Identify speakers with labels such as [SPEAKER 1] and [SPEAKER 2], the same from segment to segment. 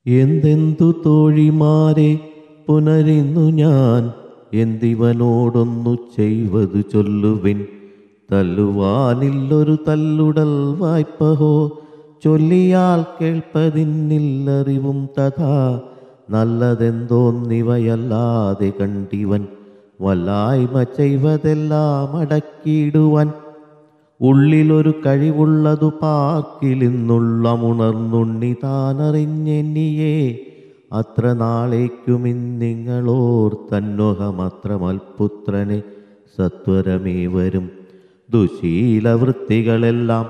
[SPEAKER 1] എന്തെന്തു തോഴിമാരെ പുനരിന്നു ഞാൻ എന്തിവനോടൊന്നു ചെയ്വതു ചൊല്ലുവിൻ തല്ലുവാനില്ലൊരു തല്ലുടൽ വായ്പഹോ ചൊല്ലിയാൽ കേൾപ്പതിന്നില്ലറിവും തഥാ നല്ലതെന്തോന്നിവയല്ലാതെ കണ്ടിവൻ വല്ലായ്മ ചെയ്വതെല്ലാം അടക്കിയിടുവാൻ ഉള്ളിലൊരു കഴിവുള്ളതു പാക്കിലിന്നുള്ളമുണർന്നുണ്ണി താനറിഞ്ഞെന്നിയേ അത്ര നാളേക്കുമിന്നിങ്ങളോർ തന്നൊഹമത്ര മൽപുത്രനെ സത്വരമേ വരും ദുശീലവൃത്തികളെല്ലാം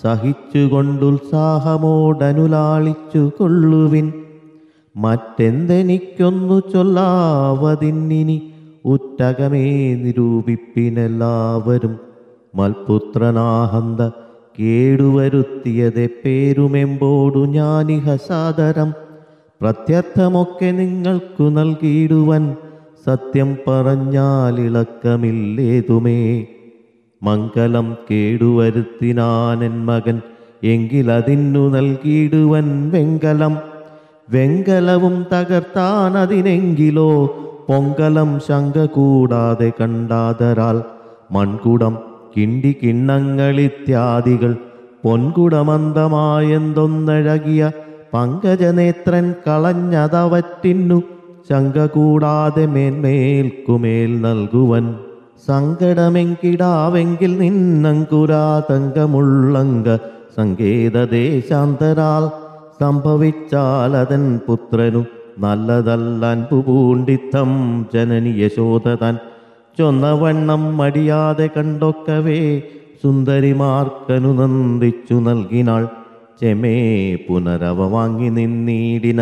[SPEAKER 1] സഹിച്ചുകൊണ്ടുത്സാഹമോടനുലാളിച്ചു കൊള്ളുവിൻ മറ്റെന്തെനിക്കൊന്നു ചൊല്ലാവതിന്നിനി ഉറ്റകമേ നിരൂപിപ്പിനെല്ലാവരും മൽപുത്രനാഹന്ത കേടുവരുത്തിയതെ പേരുമെമ്പോടു ഞാനിഹ സാദരം പ്രത്യർത്ഥമൊക്കെ നിങ്ങൾക്കു നൽകിയിടുവൻ സത്യം പറഞ്ഞാലിളക്കമില്ലേതുമേ മംഗലം കേടുവരുത്തിനാനൻ മകൻ എങ്കിലതിന്നു നൽകിയിടുവൻ വെങ്കലം വെങ്കലവും തകർത്താൻ അതിനെങ്കിലോ പൊങ്കലം ശങ്ക കൂടാതെ കണ്ടാതരാൽ മൺകുടം കിണ്ടി കിണ്ണങ്ങളിത്യാദികൾ പൊൻകുടമന്ദമായെന്തൊന്നഴകിയ പങ്കജനേത്രൻ കളഞ്ഞതവറ്റിന്നു ശങ്ക കൂടാതെ മേന്മേൽക്കുമേൽ നൽകുവൻ സങ്കടമെങ്കിടാവെങ്കിൽ നിന്നങ്കുരാതങ്കമുള്ളങ്ക സങ്കേതദേശാന്തരാൽ സംഭവിച്ചാലതൻ പുത്രനു നല്ലതല്ലൻപു പൂണ്ടിത്തം ജനനി യശോദതൻ ചൊന്നവണ്ണം മടിയാതെ കണ്ടൊക്കവേ സുന്ദരിമാർക്കനു നന്ദിച്ചു നൽകിനാൾ ചെമേ പുനരവ വാങ്ങി നിന്നീടിന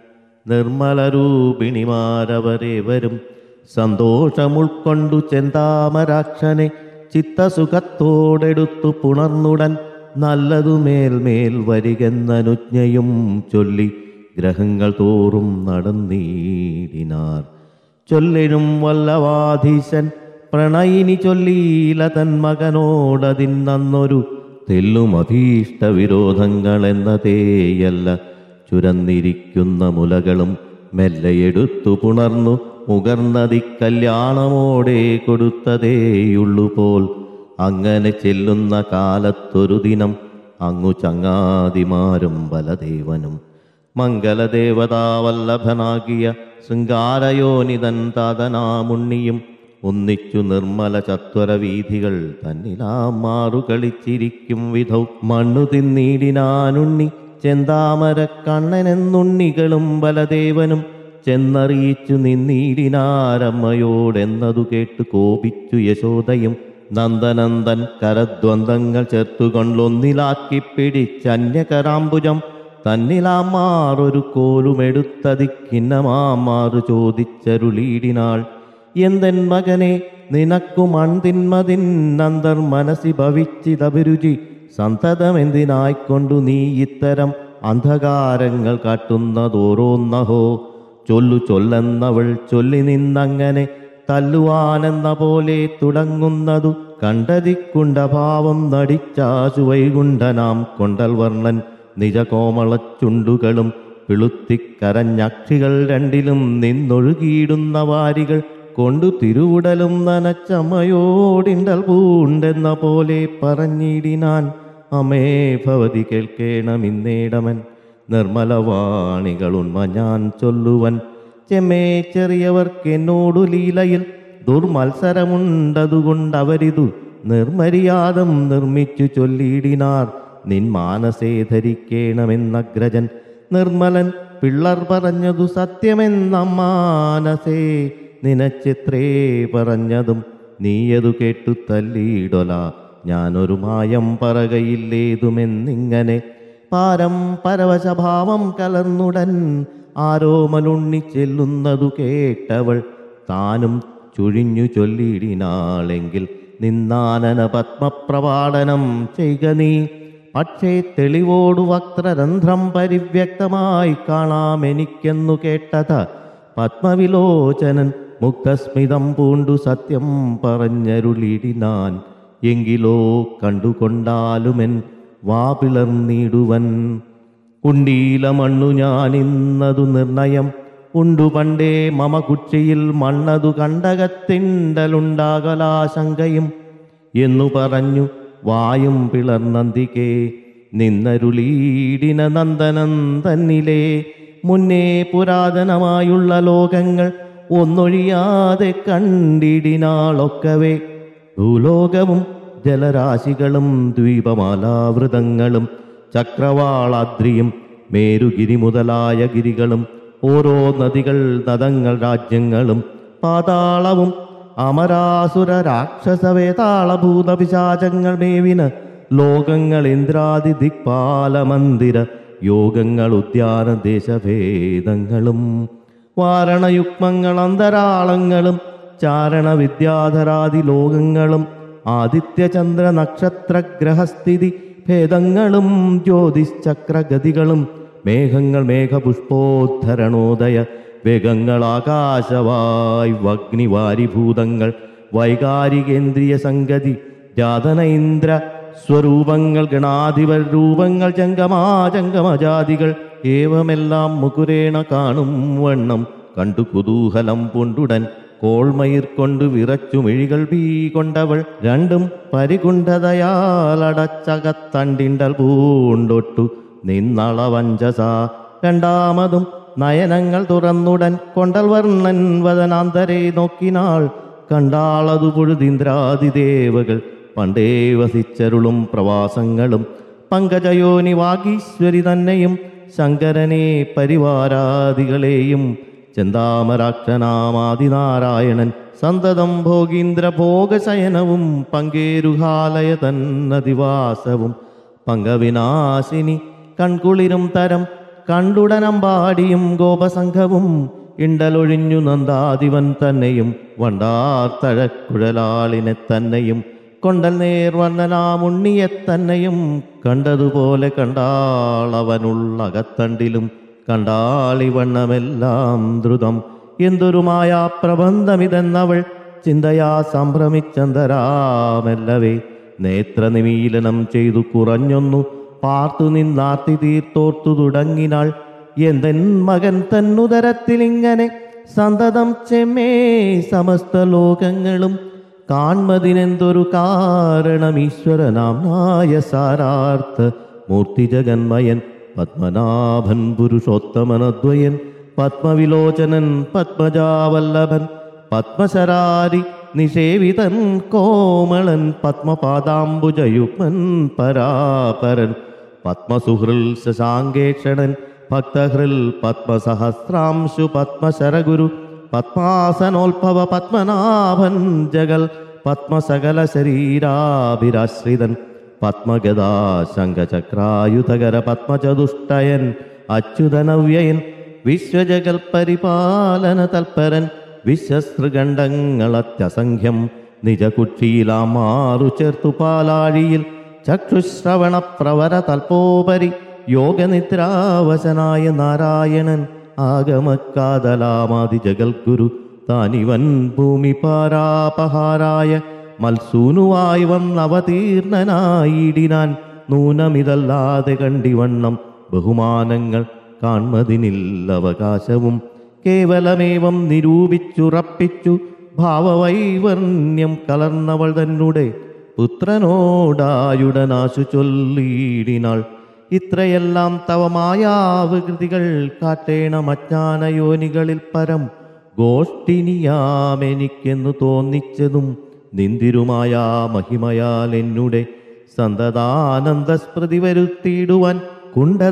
[SPEAKER 1] നിർമ്മലരൂപിണിമാരവരേവരും സന്തോഷമുൾക്കൊണ്ടു ചെന്താമരാക്ഷനെ ചിത്തസുഖത്തോടെടുത്തു പുണർന്നുടൻ നല്ലതു മേൽമേൽ വരികെന്നനുജ്ഞയും ചൊല്ലി ഗ്രഹങ്ങൾ തോറും നടന്നീടിനാർ ചൊല്ലിനും വല്ലവാധീശൻ പ്രണയിനി ചൊല്ലീല തൻ മകനോടതിന്നൊരു തെല്ലുമധീഷ്ട വിരോധങ്ങൾ എന്നതേയല്ല ചുരന്നിരിക്കുന്ന മുലകളും മെല്ലെയെടുത്തു പുണർന്നു മുകർന്നതി കല്യാണമോടെ കൊടുത്തതേയുള്ളു പോൽ അങ്ങനെ ചെല്ലുന്ന കാലത്തൊരു ദിനം അങ്ങു ചങ്ങാതിമാരും ബലദേവനും മംഗലദേവതാവല്ലഭനാകിയ ശൃംഗാരയോനിതൻ താതനാമുണ്ണിയും ഒന്നിച്ചു നിർമ്മല ചത്വര വീഥികൾ തന്നിലാം മാറു കളിച്ചിരിക്കും വിധൗ മണ്ണു തിന്നീടിനാനുണ്ണി ചെന്താമര കണ്ണനെന്നുണ്ണികളും ബലദേവനും ചെന്നറിയിച്ചു നിന്നീടിനാരമ്മയോടെന്നതു കേട്ടു കോപിച്ചു യശോദയും നന്ദനന്ദൻ കരദ്വന്ദ്ങ്ങൾ ചേർത്തുകൊണ്ടൊന്നിലാക്കി പിടിച്ചന്യകരാംബുജം തന്നിലാമാറൊരു കോലുമെടുത്തതിക്കിന്നമാമാറു ചോദിച്ചരുളീടിനാൾ എന്തെൻ മകനെ നിനക്കു മൺതിന്മതിൻ നന്ദർ മനസ്സി ഭവിച്ചിതഭിരുചി സന്തതമെന്തിനായിക്കൊണ്ടു നീ ഇത്തരം അന്ധകാരങ്ങൾ കാട്ടുന്നതോരോന്നഹോ ചൊല്ലു ചൊല്ലെന്നവൾ ചൊല്ലി നിന്നങ്ങനെ തല്ലുവാനെന്ന പോലെ തുടങ്ങുന്നതു കണ്ടതിക്കുണ്ടഭാവം നടിച്ചാശു വൈകുണ്ഠനാം കൊണ്ടൽ വർണ്ണൻ നിജകോമളച്ചുണ്ടുകളും പിളുത്തിക്കരഞ്ഞക്ഷികൾ രണ്ടിലും നിന്നൊഴുകിയിടുന്ന വാരികൾ കൊണ്ടു തിരുവുടലും നനച്ചമ്മയോടിണ്ടൽ പൂണ്ടെന്ന പോലെ പറഞ്ഞിടിനാൻ അമേ ഭവതി കേൾക്കേണമിന്നേടമൻ നിർമ്മലവാണികളുണ്മ ഞാൻ ചൊല്ലുവൻ ചെമ്മേ ചെറിയവർക്കെന്നോടു ലീലയിൽ ദുർമത്സരമുണ്ടതുകൊണ്ടവരിതു നിർമര്യാദം നിർമ്മിച്ചു ചൊല്ലിയിടിനാർ നിൻ മാനസേ ധരിക്കേണമെന്നഗ്രജൻ നിർമ്മലൻ പിള്ളർ പറഞ്ഞതു സത്യമെന്ന മാനസേ നിനച്ചിത്രേ പറഞ്ഞതും നീയതു കേട്ടു തല്ലിയിടൊല ഞാനൊരു മായം പറകയില്ലേതുമെന്നിങ്ങനെ പാരം പരവശഭാവം കലർന്നുടൻ ആരോമലുണ്ണി ചെല്ലുന്നതു കേട്ടവൾ താനും ചുഴിഞ്ഞു ചൊല്ലിയിടിനാളെങ്കിൽ നിന്നാനന പത്മപ്രപാടനം ചെയ്ക നീ പക്ഷേ തെളിവോടു വക്രരന്ധ്രം പരിവ്യക്തമായി കാണാം എനിക്കെന്നു കേട്ടത പത്മവിലോചനൻ മുക്തസ്മിതം പൂണ്ടു സത്യം പറഞ്ഞരുളിടിനാൻ എങ്കിലോ കണ്ടുകൊണ്ടാലുമെൻ വാ പിളർന്നിടുവൻ കുണ്ടീല മണ്ണു ഞാനിന്നതു നിർണയം ഉണ്ടു പണ്ടേ മമ കുച്ചിയിൽ മണ്ണതു കണ്ടകത്തിണ്ടലുണ്ടാകലാശങ്കയും എന്നു പറഞ്ഞു വായും പിളർന്നന്തികേ നിന്നരുളീടിന നന്ദനം തന്നിലേ മുന്നേ പുരാതനമായുള്ള ലോകങ്ങൾ ഒന്നൊഴിയാതെ കണ്ടിടിനാളൊക്കവേ ഭൂലോകവും ജലരാശികളും ദ്വീപമാലാവൃതങ്ങളും ചക്രവാളാദ്രിയും മേരുഗിരി മുതലായ ഗിരികളും ഓരോ നദികൾ നദങ്ങൾ രാജ്യങ്ങളും പാതാളവും അമരാസുര രാക്ഷസ വേതാളഭൂത പിശാചങ്ങൾ മേവിന് ലോകങ്ങൾ ഇന്ദ്രാദി ദിക്പാല മന്ദിര യോഗങ്ങൾ ഉദ്യാന ദേശഭേദങ്ങളും വാരണയുഗ്മങ്ങൾ അന്തരാളങ്ങളും ചാരണ വിദ്യാധരാദി ലോകങ്ങളും ആദിത്യചന്ദ്ര നക്ഷത്ര ഗ്രഹസ്ഥിതി ഭേദങ്ങളും ജ്യോതിശ്ചക്രഗതികളും മേഘങ്ങൾ മേഘപുഷ്പോദ്ധരണോദയ വേഗങ്ങൾ ആകാശവായ് വഗ്നിവാരിഭൂതങ്ങൾ വൈകാരികേന്ദ്രിയ സംഗതി ജാതന ഇന്ദ്ര സ്വരൂപങ്ങൾ ഗണാധിപർ രൂപങ്ങൾ ജംഗമാ ജംഗമജാതികൾ ഏവമെല്ലാം മുകുരേണ കാണും വണ്ണം കണ്ടു കുതൂഹലം പൂണ്ടുടൻ കോൾമയിർ കൊണ്ടു വിറച്ചു മിഴികൾ വീ കൊണ്ടവൾ രണ്ടും പരികുണ്ഠതയാലടച്ചകത്തണ്ടിണ്ടൽ പൂണ്ടൊട്ടു നിന്നളവഞ്ചസ രണ്ടാമതും നയനങ്ങൾ തുറന്നുടൻ കൊണ്ടൽ വർണ്ണൻ വദനാന്തരെ നോക്കിനാൾ കണ്ടാളതു പൊഴുതിന്ദ്രാതിദേവകൾ പണ്ടേ വസിച്ചരുളും പ്രവാസങ്ങളും പങ്കജയോനി വാഗീശ്വരി തന്നെയും ശങ്കരനെ പരിവാരാദികളെയും ചെന്താമരാക്ഷനാമാദിനാരായണൻ സന്തതം ഭോഗീന്ദ്ര ഭോഗശയനവും പങ്കേരുഹാലയ തന്നതിവാസവും പങ്കവിനാശിനി കൺകുളിരും തരം കണ്ടുടനമ്പാടിയും ഗോപസംഘവും ഇണ്ടലൊഴിഞ്ഞു നന്ദാദിവൻ തന്നെയും വണ്ടാർത്തഴക്കുഴലാളിനെ തന്നെയും കൊണ്ടൽ നേർവർണ്ണനാമുണ്ണിയെ തന്നെയും കണ്ടതുപോലെ കണ്ടാളവനുള്ള അകത്തണ്ടിലും കണ്ടാളിവണ്ണമെല്ലാം ദ്രുതം എന്തൊരു മായാ പ്രബന്ധമിതെന്നവൾ ചിന്തയാ സംഭ്രമിച്ചന്തരാമെല്ലവേ നേത്രനിമീലനം ചെയ്തു കുറഞ്ഞൊന്നു പാർത്തു നിന്നാർത്തി തീർത്തോർത്തു തുടങ്ങിനാൾ എന്തെൻ മകൻ തന്നുദരത്തിലിങ്ങനെ സന്തതം ചെമ്മേ സമസ്ത ലോകങ്ങളും കാൺമതിനെന്തൊരു കാരണം ഈശ്വരനാം നായ സാരാർത്ഥ മൂർത്തി ജഗന്മയൻ പത്മനാഭൻ പുരുഷോത്തമനദ്വയൻ പത്മവിലോചനൻ പത്മജാവല്ലഭൻ പത്മശരാരി നിഷേവിതൻ കോമളൻ പത്മപാദാംബുജയുഗ്മൻ പരാപരൻ പത്മസുഹൃൽ ശശാങ്കേക്ഷണൻ ഭക്തഹൃൽ പത്മസഹസ്രാംശു പത്മശരഗുരു പത്മാസനോത്ഭവ പത്മനാഭൻ ജഗൽ പത്മസകല ശരീരാഭിരാശ്രിതൻ പത്മഗദാ ശംഖചക്രായുധകര പത്മചതുഷ്ടയൻ അച്യുതനവ്യയൻ വിശ്വജഗൽ പരിപാലന തൽപരൻ വിശ്വസൃഗണ്ഡങ്ങളത്യസംഖ്യം നിജകുക്ഷിയിലാമാറു ചേർത്തു പാലാഴിയിൽ ചക്ഷുശ്രവണ പ്രവര തൽപോപരി യോഗനിദ്രാവശനായ നാരായണൻ ആഗമക്കാതലാമാതി ജഗൽഗുരു താനിവൻ ഭൂമി പാരാപഹാരായ മൽസൂനുവായി വന്നവതീർണനായിടിനാൻ നൂനമിതല്ലാതെ കണ്ടിവണ്ണം ബഹുമാനങ്ങൾ കാൺമതിനില്ലവകാശവും കേവലമേവം നിരൂപിച്ചുറപ്പിച്ചു ഭാവവൈവർണ്യം കലർന്നവൾ തന്നെ പുത്രനോടായുടനാശു ചൊല്ലിയിടിനാൾ ഇത്രയെല്ലാം തവ മായാവികൃതികൾ കാട്ടേണം അജ്ഞാനയോനികളിൽ പരം ഗോഷ്ഠിനിയാമെനിക്കെന്നു തോന്നിച്ചതും നിന്തിരുമായ മഹിമയാൽ എന്നുടെ സന്തതാനന്ദസ്മൃതി വരുത്തിയിടുവാൻ കുണ്ഠത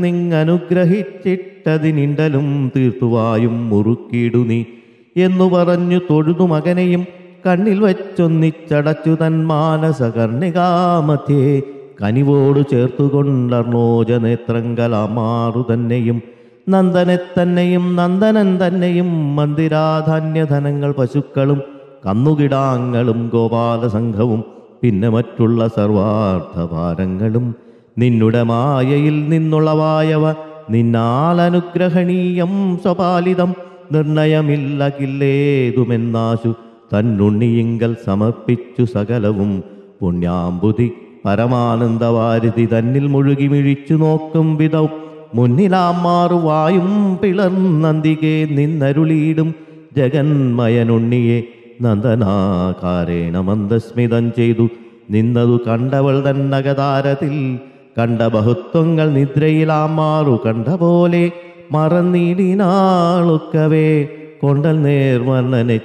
[SPEAKER 1] തീർന്നിങ്ങനുഗ്രഹിച്ചിട്ടതിനിണ്ടലും തീർത്തുവായും മുറുക്കിയിടു നീ എന്നു പറഞ്ഞു തൊഴുതു മകനെയും കണ്ണിൽ വച്ചൊന്നിച്ചടച്ചു തൻ മാനസകർണികാമധ്യേ കനിവോട് ചേർത്തുകൊണ്ടർണോജ നേത്രങ്കലാമാറു തന്നെയും നന്ദനെ തന്നെയും നന്ദനൻ തന്നെയും മന്ദിരാധാന്യധനങ്ങൾ പശുക്കളും കന്നുകിടാങ്ങളും ഗോപാലസംഘവും പിന്നെ മറ്റുള്ള സർവാർത്ഥഭാരങ്ങളും നിന്നുടെ മായയിൽ നിന്നുള്ളവായവ നിന്നാൽ അനുഗ്രഹണീയം സ്വപാലിതം നിർണയമില്ലകില്ലേതുമെന്നാശു തന്നുണ്ണിയിങ്കൽ സമർപ്പിച്ചു സകലവും പുണ്യാംബുധി പരമാനന്ദവാരിധി തന്നിൽ മുഴുകി മിഴിച്ചു നോക്കും വിധം മുന്നിലാമാറു വായും പിളർന്നന്തികെ നിന്നരുളിയിടും ജഗന്മയനുണ്ണിയെ നന്ദനാകാരേണ മന്ദസ്മിതം ചെയ്തു നിന്നതു കണ്ടവൾ തന്നകതാരത്തിൽ കണ്ട ബഹുത്വങ്ങൾ നിദ്രയിലാമാറു കണ്ട പോലെ മറന്നിടിനാളുക്കവേ കൊണ്ടൽ നേർവർണ്ണനെ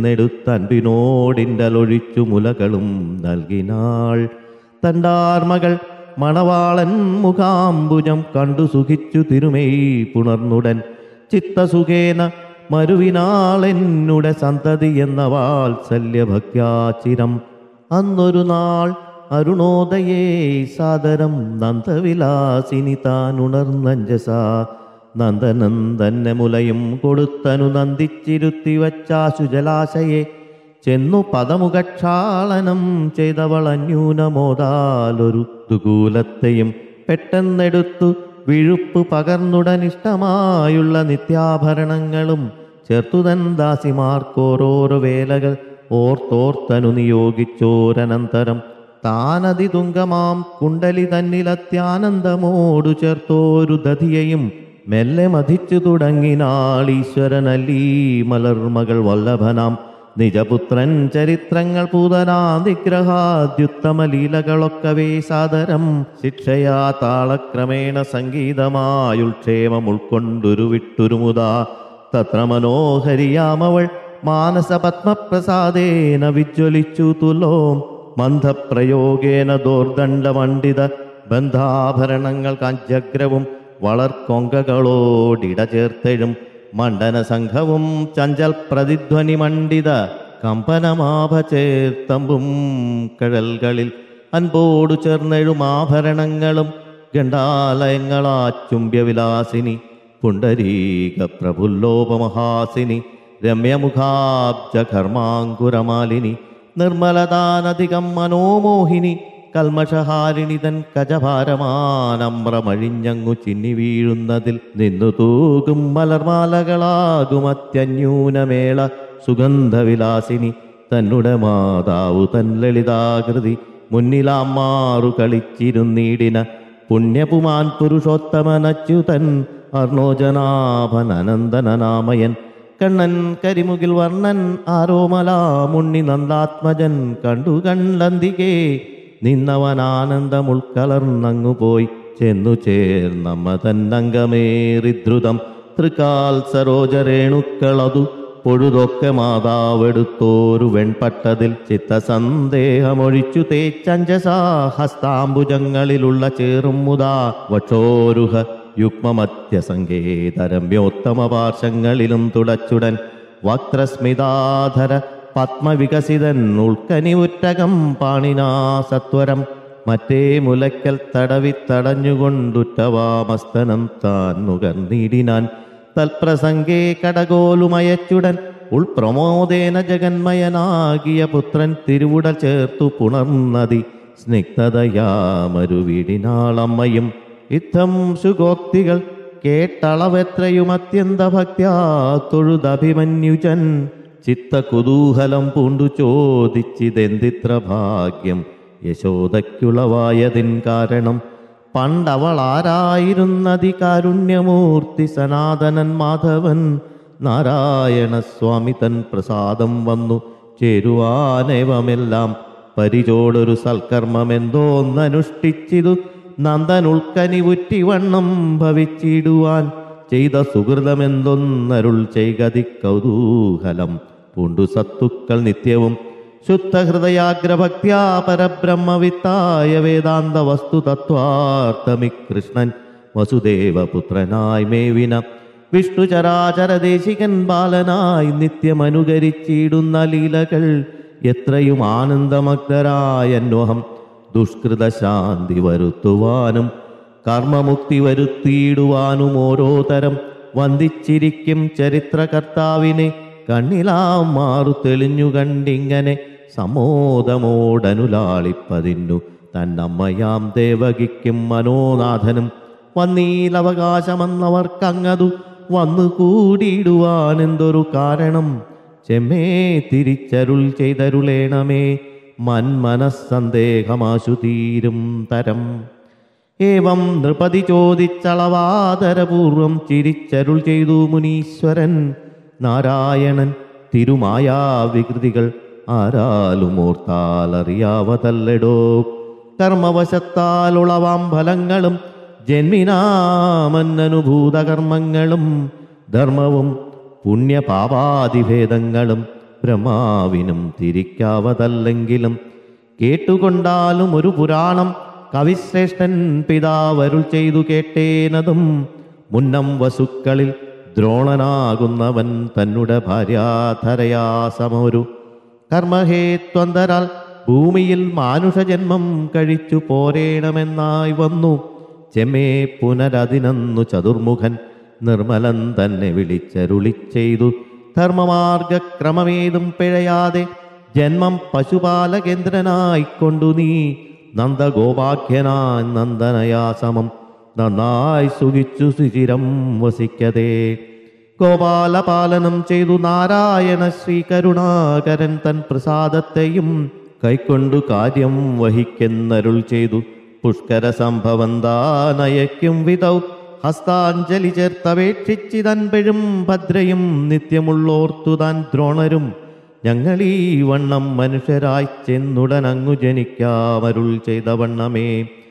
[SPEAKER 1] ചെന്നെടുത്തൻപിനോടിൻ്റലൊഴിച്ചു മുലകളും നൽകിനാൾ തണ്ടാർമകൾ മണവാളൻ മുഖാംബുജം കണ്ടു സുഖിച്ചു തിരുമേയി പുണർന്നുടൻ ചിത്തസുഖേന മരുവിനാളെന്നുടെ സന്തതി എന്ന വാത്സല്യഭക്യാചിരം അന്നൊരു നാൾ അരുണോദയേ സാദരം നന്ദവിലാസിനി താൻ ഉണർന്നഞ്ജസ നന്ദനൻ തന്നെ മുലയും കൊടുത്തനു നന്ദിച്ചിരുത്തി വച്ചാശു ജലാശയെ ചെന്നു പദമുഖക്ഷാളനം ചെയ്തവൾ അന്യൂനമോതാലൊരു ദുകൂലത്തെയും പെട്ടെന്നെടുത്തു വിഴുപ്പ് പകർന്നുടനിഷ്ടമായുള്ള നിത്യാഭരണങ്ങളും ചേർത്തുതൻ ദാസിമാർക്കോരോരോ വേലകൾ ഓർത്തോർത്തനു നിയോഗിച്ചോരനന്തരം താനതിതുങ്കമാം കുണ്ടലി തന്നിലത്യാനന്ദമോടു ചേർത്തോരു ദധിയയും മെല്ലെ മതിച്ചു തുടങ്ങിനാൾ ഈശ്വരനല്ലീ മലർമകൾ വല്ലഭനാം നിജപുത്രൻ ചരിത്രങ്ങൾ പൂതനാ നിഗ്രഹാദ്യുത്തമ ലീലകളൊക്കവേ സാദരം ശിക്ഷയാ താളക്രമേണ സംഗീതമായുൾക്ഷേമം ഉൾക്കൊണ്ടൊരു വിട്ടുരുമുതാ തത്ര മനോഹരിയാമവൾ മാനസ പത്മപ്രസാദേന വിജ്വലിച്ചു തുലോം മന്ദപ്രയോഗേന ദോർദണ്ഡമണ്ഡിത ബന്ധാഭരണങ്ങൾ കഞ്ചഗ്രവും വളർക്കൊങ്കകളോടിട ചേർത്തെഴും മണ്ഡന സംഘവും ചഞ്ചൽ പ്രതിധ്വനി മണ്ഡിത കമ്പനമാഭ ചേർത്തമ്പും കഴൽകളിൽ അൻപോടു ചേർന്നെഴും ആഭരണങ്ങളും ഗണ്ടാലയങ്ങളാ ചുംബ്യവിലാസിനി പുണ്ടരീക പ്രഫുല്ലോപമഹാസിനി രമ്യമുഖാബ്ജ കർമാങ്കുരമാലിനി നിർമ്മലതാനധികം മനോമോഹിനി കൽമഷഹാരിണി തൻ കജഭാരമാനമ്രമഴിഞ്ഞങ്ങു ചിന്നി വീഴുന്നതിൽ നിന്നു തൂകും മലർമാലകളാകും അത്യന്യൂനമേള സുഗന്ധവിലാസിനി തന്നുടെ മാതാവു തൻ ലളിതാകൃതി മുന്നിലാമാറു കളിച്ചിരുന്നീടിന പുണ്യപുമാൻ പുരുഷോത്തമനച്യുതൻ അർണോജനാഭൻ അനന്തനനാമയൻ കണ്ണൻ കരിമുകിൽ വർണ്ണൻ ആരോമലാമുണ്ണി നന്ദാത്മജൻ കണ്ടു കണ്ടന്തികേ നിന്നവൻ ആനന്ദം ഉൾക്കലർന്നങ്ങു പോയി ചെന്നു ചേർന്നമ്മ തന്നങ്കമേറിദ്രുതം തൃക്കാൽ സരോജരേണുക്കളതു പൊഴുതൊക്കെ മാതാവെടുത്തോരു വെൺപട്ടതിൽ ചിത്തസന്ദേഹമൊഴിച്ചു തേച്ചഞ്ചസാ ഹസ്താംബുജങ്ങളിലുള്ള ചേറും മുതാ വക്ഷോരുഹ യുഗ്മമത്യസങ്കേതരമ്യോത്തമ പാർശ്വങ്ങളിലും തുടച്ചുടൻ വക്രസ്മിതാധര പത്മവികസിതൻ ഉൾക്കനിവുറ്റകം പാണിനാ സത്വരം മറ്റേ മുലക്കൽ തടവി തടഞ്ഞുകൊണ്ടുറ്റവാമസ്തനം താൻ നുകർന്നിടിനാൻ തൽപ്രസംഗേ കടകോലുമയച്ചുടൻ ഉൾപ്രമോദേന ജഗന്മയനാകിയ പുത്രൻ തിരുവുടൽ ചേർത്തു പുണർന്നതി സ്നിഗ്ധതയാമരുവിടിനാളമ്മയും ഇത്തം സുഗോക്തികൾ കേട്ടളവെത്രയും അത്യന്ത ഭക്ത്യാ തൊഴുതഭിമന്യുജൻ ചിത്തകുതൂഹലം പൂണ്ടു ചോദിച്ചിതെന്തിത്ര ഭാഗ്യം യശോദയ്ക്കുളവായതിൻ കാരണം പണ്ടവൾ ആരായിരുന്നതി കാരുണ്യമൂർത്തി സനാതനൻ മാധവൻ നാരായണസ്വാമി തൻ പ്രസാദം വന്നു ചേരുവാനേവമെല്ലാം പരിചോടൊരു സൽക്കർമ്മമെന്തോന്നനുഷ്ഠിച്ചിതു നന്ദനുൾക്കനിവുറ്റി വണ്ണം ഭവിച്ചിടുവാൻ ചെയ്ത സുഹൃതമെന്തൊന്നരുൾ ചെയ്കതി കൗതൂഹലം പൂണ്ടു സത്തുക്കൾ നിത്യവും ശുദ്ധഹൃദയാഗ്രഭക്ത്യാ പരബ്രഹ്മവിത്തായ വേദാന്ത വസ്തു തത്വാർത്ഥമി കൃഷ്ണൻ വസുദേവപുത്രനായി മേവിന വിഷ്ണു ചരാചരദേശികൻ ബാലനായി നിത്യമനുകരിച്ചിടുന്ന ലീലകൾ എത്രയും ആനന്ദമഗ്ധരായ അന്വഹം ദുഷ്കൃത ശാന്തി വരുത്തുവാനും കർമ്മമുക്തി വരുത്തിയിടുവാനും ഓരോ തരം വന്ദിച്ചിരിക്കും ചരിത്രകർത്താവിനെ കണ്ണിലാം മാറു തെളിഞ്ഞു കണ്ടിങ്ങനെ സമോദമോടനുലാളിപ്പതിന്നു തന്നമ്മയാം ദേവകിക്കും മനോനാഥനും വന്നീലവകാശമെന്നവർക്കങ്ങതു വന്നു കൂടിയിടുവാൻ എന്തൊരു കാരണം ചെമ്മേ തിരിച്ചരുൾ ചെയ്തരുളേണമേ മന്മനസ്സന്ദേഹമാശു തീരും തരം ഏവം നൃപതി ചോദിച്ചളവാദരപൂർവം ചിരിച്ചരുൾ ചെയ്തു മുനീശ്വരൻ നാരായണൻ തിരുമായാ വികൃതികൾ ആരാലും ഓർത്താൽ അറിയാവതല്ലടോ കർമ്മവശത്താലുളവാം ഫലങ്ങളും ജന്മിനാമന്നനുഭൂത കർമ്മങ്ങളും ധർമ്മവും പുണ്യപാപാതിഭേദങ്ങളും ബ്രഹ്മാവിനും തിരിക്കാവതല്ലെങ്കിലും കേട്ടുകൊണ്ടാലും ഒരു പുരാണം കവിശ്രേഷ്ഠൻ പിതാവരുൾ ചെയ്തു കേട്ടേനതും മുന്നം വസുക്കളിൽ ദ്രോണനാകുന്നവൻ തന്നുടെ ഭാര്യാധരയാസമൊരു കർമ്മഹേത്വന്തരാൽ ഭൂമിയിൽ മാനുഷജന്മം കഴിച്ചു പോരേണമെന്നായി വന്നു ചെമ്മേ പുനരതിനന്നു ചതുർമുഖൻ നിർമ്മലൻ തന്നെ വിളിച്ചരുളി ചെയ്തു ധർമ്മമാർഗക്രമമേതും പിഴയാതെ ജന്മം പശുപാലകേന്ദ്രനായിക്കൊണ്ടു നീ നന്ദഗോപാഖ്യനായി നന്ദനയാസമം നന്നായി സുഖിച്ചു സുചിരം വസിക്കതേ ഗോപാലപാലനം ചെയ്തു നാരായണ ശ്രീ കരുണാകരൻ തൻ പ്രസാദത്തെയും കൈക്കൊണ്ടു കാര്യം വഹിക്കെന്നരുൾ ചെയ്തു പുഷ്കര സംഭവം താനയക്കും വിധൗ ഹസ്താഞ്ജലി ചേർത്തപേക്ഷിച്ചിതൻപഴും ഭദ്രയും നിത്യമുള്ളോർത്തു താൻ ദ്രോണരും ഞങ്ങളീ വണ്ണം മനുഷ്യരായി ചെന്നുടനങ്ങു ജനിക്കാമരുൾ ചെയ്ത വണ്ണമേ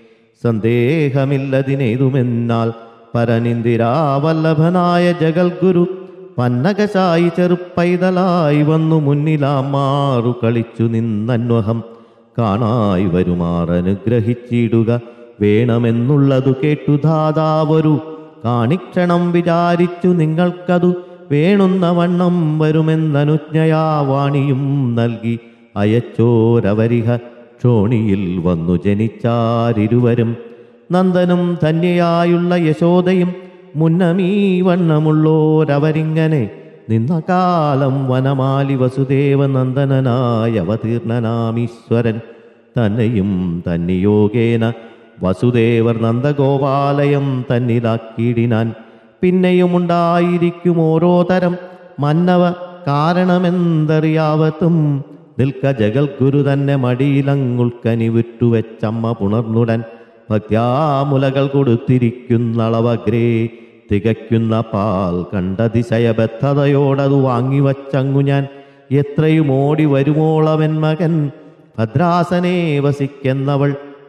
[SPEAKER 1] സന്ദേഹമില്ലതിനേതുമെന്നാൽ പരനിന്ദിരാവല്ലഭനായ ജഗൽഗുരു പന്നകശായി ചെറുപ്പൈതലായി വന്നു മുന്നിലാമാറു കളിച്ചു നിന്നന്വഹം കാണായി വരുമാറനുഗ്രഹിച്ചിടുക വേണമെന്നുള്ളതു കേട്ടു ധാതാവൊരു കാണിക്ഷണം വിചാരിച്ചു നിങ്ങൾക്കതു വേണുന്ന വണ്ണം വരുമെന്നനുജ്ഞയാ വാണിയും നൽകി അയച്ചോരവരിഹ ക്ഷോണിയിൽ വന്നു ജനിച്ചാരിരുവരും നന്ദനും ധന്യയായുള്ള യശോദയും മുന്നമീ വണ്ണമുള്ളോരവരിങ്ങനെ നിന്ന കാലം വനമാലി വസുദേവ നന്ദനനായ അവതീർണനാമീശ്വരൻ തന്നെയും തന്നിയോഗേന വസുദേവർ നന്ദഗോപാലയം തന്നിലാക്കിയിടിനാൻ പിന്നെയുമുണ്ടായിരിക്കും ഓരോ തരം മന്നവ കാരണമെന്തറിയാവത്തും നിൽക്ക ജഗൽ ഗുരു തന്നെ മടിയിലങ്ങുൾക്കനി വിട്ടുവെച്ചമ്മ പുണർന്നുടൻ ഭക്യാമുലകൾ കൊടുത്തിരിക്കുന്നളവഗ്രേ തികയ്ക്കുന്ന പാൽ കണ്ടതിശയബദ്ധതയോടതു വാങ്ങിവച്ചങ്ങു ഞാൻ എത്രയും ഓടി വരുമോളവൻ മകൻ ഭദ്രാസനെ വസിക്കെന്നവൾ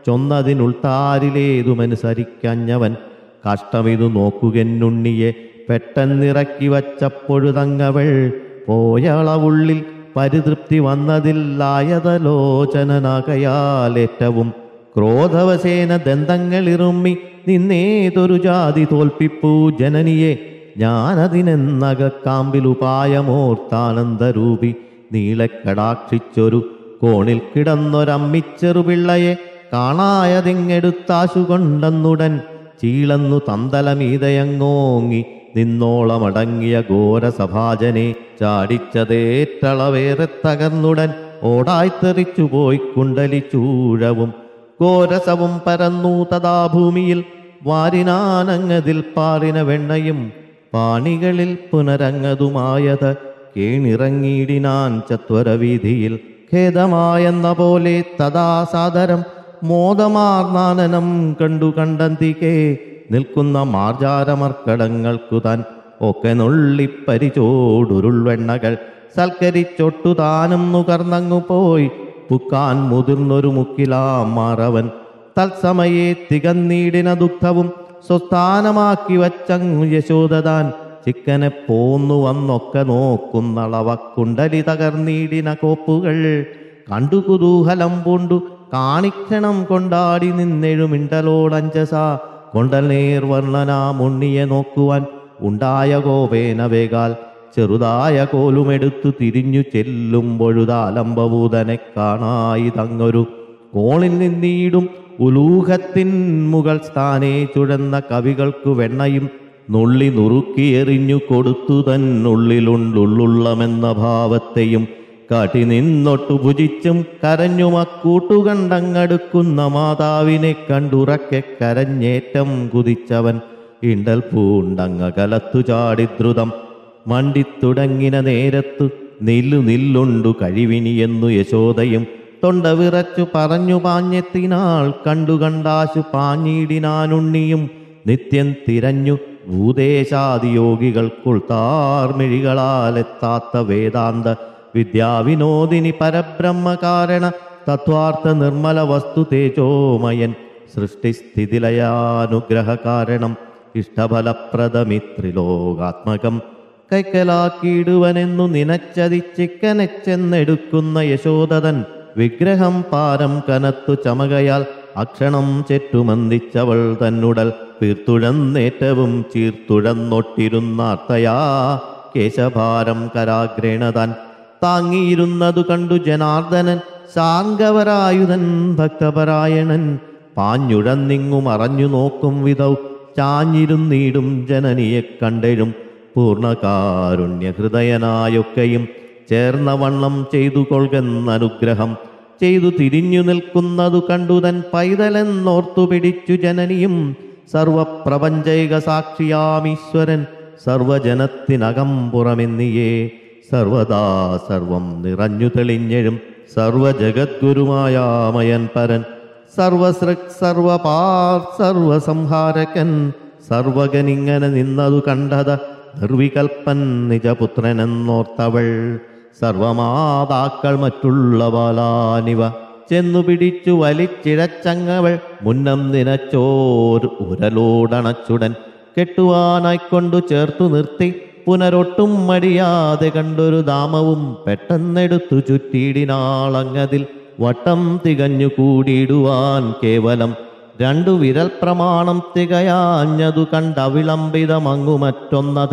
[SPEAKER 1] ചൊന്നതിനുൾത്താരിലേതുമനുസരിക്കഞ്ഞവൻ കഷ്ടമിതു നോക്കുകെന്നുണ്ണിയെ പെട്ടെന്നിറക്കി വച്ചപ്പൊഴുതങ്ങവൾ പോയളവുള്ളിൽ പരിതൃപ്തി വന്നതില്ലായതലോചനനാകയാലേറ്റവും ക്രോധവശേന ദന്തങ്ങളിറുമ്മി നിന്നേതൊരു ജാതി തോൽപ്പിപ്പൂ ജനനിയെ ഞാനതിനെന്നകക്കാമ്പിലുപായമോർത്താനന്ദരൂപി നീളെ കടാക്ഷിച്ചൊരു കോണിൽ കിടന്നൊരമ്മിച്ചെറുപിള്ളയെ കാണായതിങ്ങെടുത്താശു കൊണ്ടെന്നുടൻ ചീളന്നു തന്തലമീതയങ്ങോങ്ങി നിന്നോളമടങ്ങിയ ഘോരസഭാജനെ ചാടിച്ചതേറ്റളവേറെ തകർന്നുടൻ ഓടായ്ത്തെറിച്ചു പോയി കുണ്ടലിച്ചൂഴവും ഘോരസവും പരന്നു തഥാ ഭൂമിയിൽ വാരിനാനങ്ങതിൽ പാറിന വെണ്ണയും പാണികളിൽ പുനരങ്ങതുമായത് കേണിറങ്ങിയിടിനാൻ ചത്വരവീതിയിൽ ഖേദമായെന്ന പോലെ തഥാ സാദരം മോദമാർനാനനം കണ്ടു കണ്ടന്തികെ നിൽക്കുന്ന മാർജാരമർക്കടങ്ങൾക്കു താൻ ഒക്കെ നുള്ളിപ്പരിചോടുരുൾവെണ്ണകൾ സൽക്കരിച്ചൊട്ടു താനും നുകർന്നങ്ങു പോയി പുക്കാൻ മുതിർന്നൊരു മുക്കിലാം മാറവൻ തത്സമയെ തികന്നീടിന ദുഃഖവും സ്വസ്ഥാനമാക്കി വച്ചങ്ങു യശോദതാൻ ചിക്കനെ പോന്നു വന്നൊക്കെ നോക്കുന്നളവ കുണ്ടലി തകർന്നീടിന കോപ്പുകൾ കണ്ടു കുതൂഹലം പൂണ്ടു കാണിക്കണം കൊണ്ടാടി നിന്നെഴുമിണ്ടലോടഞ്ചസ കൊണ്ടൽ നേർവർണ്ണനാ മുണ്ണിയെ നോക്കുവാൻ ഉണ്ടായ കോപേന വേഗാൽ ചെറുതായ കോലുമെടുത്തു തിരിഞ്ഞു ചെല്ലുമ്പൊഴുതാലംബഭൂതനെ കാണായി തങ്ങൊരു കോണിൽ നിന്നീടും ഉലൂഹത്തിൻ മുകൾ സ്ഥാനേ ചുഴന്ന കവികൾക്കു വെണ്ണയും നുള്ളി നുറുക്കിയെറിഞ്ഞു കൊടുത്തു തന്നുള്ളിലുണ്ടുള്ളുള്ളമെന്ന ഭാവത്തെയും കാട്ടി നിന്നൊട്ടു ഭുജിച്ചും കരഞ്ഞും അക്കൂട്ടുകണ്ടങ്ങടുക്കുന്ന മാതാവിനെ കണ്ടുറക്കെ കരഞ്ഞേറ്റം കുതിച്ചവൻ ഇണ്ടൽ പൂണ്ടങ്ങ കലത്തു ചാടി ദ്രുതം മണ്ടിത്തുടങ്ങിന നേരത്തു നില്ലു നില്ലുണ്ടു കഴിവിനിയെന്നു യശോദയും തൊണ്ട വിറച്ചു പറഞ്ഞു പാഞ്ഞെത്തിനാൾ കണ്ടു കണ്ടാശു പാഞ്ഞിടിനാനുണ്ണിയും നിത്യം തിരഞ്ഞു ഭൂതേശാദിയോഗികൾക്കുൾത്താർമിഴികളാലെത്താത്ത വേദാന്ത വിദ്യാവിനോദിനി പരബ്രഹ്മ കാരണ തത്വാർത്ഥ നിർമ്മല വസ്തു തേജോമയൻ സൃഷ്ടിസ്ഥിതിലയാനുഗ്രഹ കാരണം ഇഷ്ടഫലപ്രദമിത്രിലോകാത്മകം കൈക്കലാക്കിയിടുവനെന്നു നിനച്ചതിച്ചിക്കനെച്ചെന്നെടുക്കുന്ന യശോദതൻ വിഗ്രഹം പാരം കനത്തു ചമകയാൽ അക്ഷണം ചെറ്റുമന്തിച്ചവൾ തന്നുടൽ തീർത്തുഴന്നേറ്റവും ചീർത്തുഴന്നൊട്ടിരുന്നാർത്തയാ കേശഭാരം കരാഗ്രേണ താൻ താങ്ങിയിരുന്നതു കണ്ടു ജനാർദ്ദനൻ ശാർഗവരായുധൻ ഭക്തപരായണൻ പാഞ്ഞുഴന്നിങ്ങു മറഞ്ഞു നോക്കും വിധൗ ചാഞ്ഞിരുന്നീടും ജനനിയെ കണ്ടെഴും പൂർണ്ണകാരുണ്യഹൃദയനായൊക്കെയും ചേർന്ന വണ്ണം ചെയ്തു കൊൾകെന്നനുഗ്രഹം ചെയ്തു തിരിഞ്ഞു നിൽക്കുന്നതു കണ്ടുതൻ പൈതലെന്നോർത്തു പിടിച്ചു ജനനിയും സർവപ്രപഞ്ചൈക സാക്ഷിയാമീശ്വരൻ സർവജനത്തിനകം പുറമെന്നിയേ സർവദാ സർവം നിറഞ്ഞു തെളിഞ്ഞെഴും സർവജഗദ്ഗുരുമായാമയൻ പരൻ സർവസൃക് സർവപാർ സർവസംഹാരകൻ സർവകനിങ്ങനെ നിന്നതു കണ്ടത നിർവികൽപ്പൻ നിജപുത്രനെന്നോർത്തവൾ സർവമാതാക്കൾ മറ്റുള്ള ബാലാനിവ ചെന്നു പിടിച്ചു വലിച്ചിഴച്ചങ്ങവൾ മുന്നം നിനച്ചോർ ഉരലോടണച്ചുടൻ കെട്ടുവാനായിക്കൊണ്ടു ചേർത്തു നിർത്തി പുനരൊട്ടും മടിയാതെ കണ്ടൊരു ദാമവും പെട്ടെന്നെടുത്തു ചുറ്റിയിടിനാളങ്ങതിൽ വട്ടം തികഞ്ഞു കൂടിയിടുവാൻ കേവലം രണ്ടു വിരൽ പ്രമാണം തികയാഞ്ഞതു കണ്ട വിളംബിതമങ്ങു മറ്റൊന്നത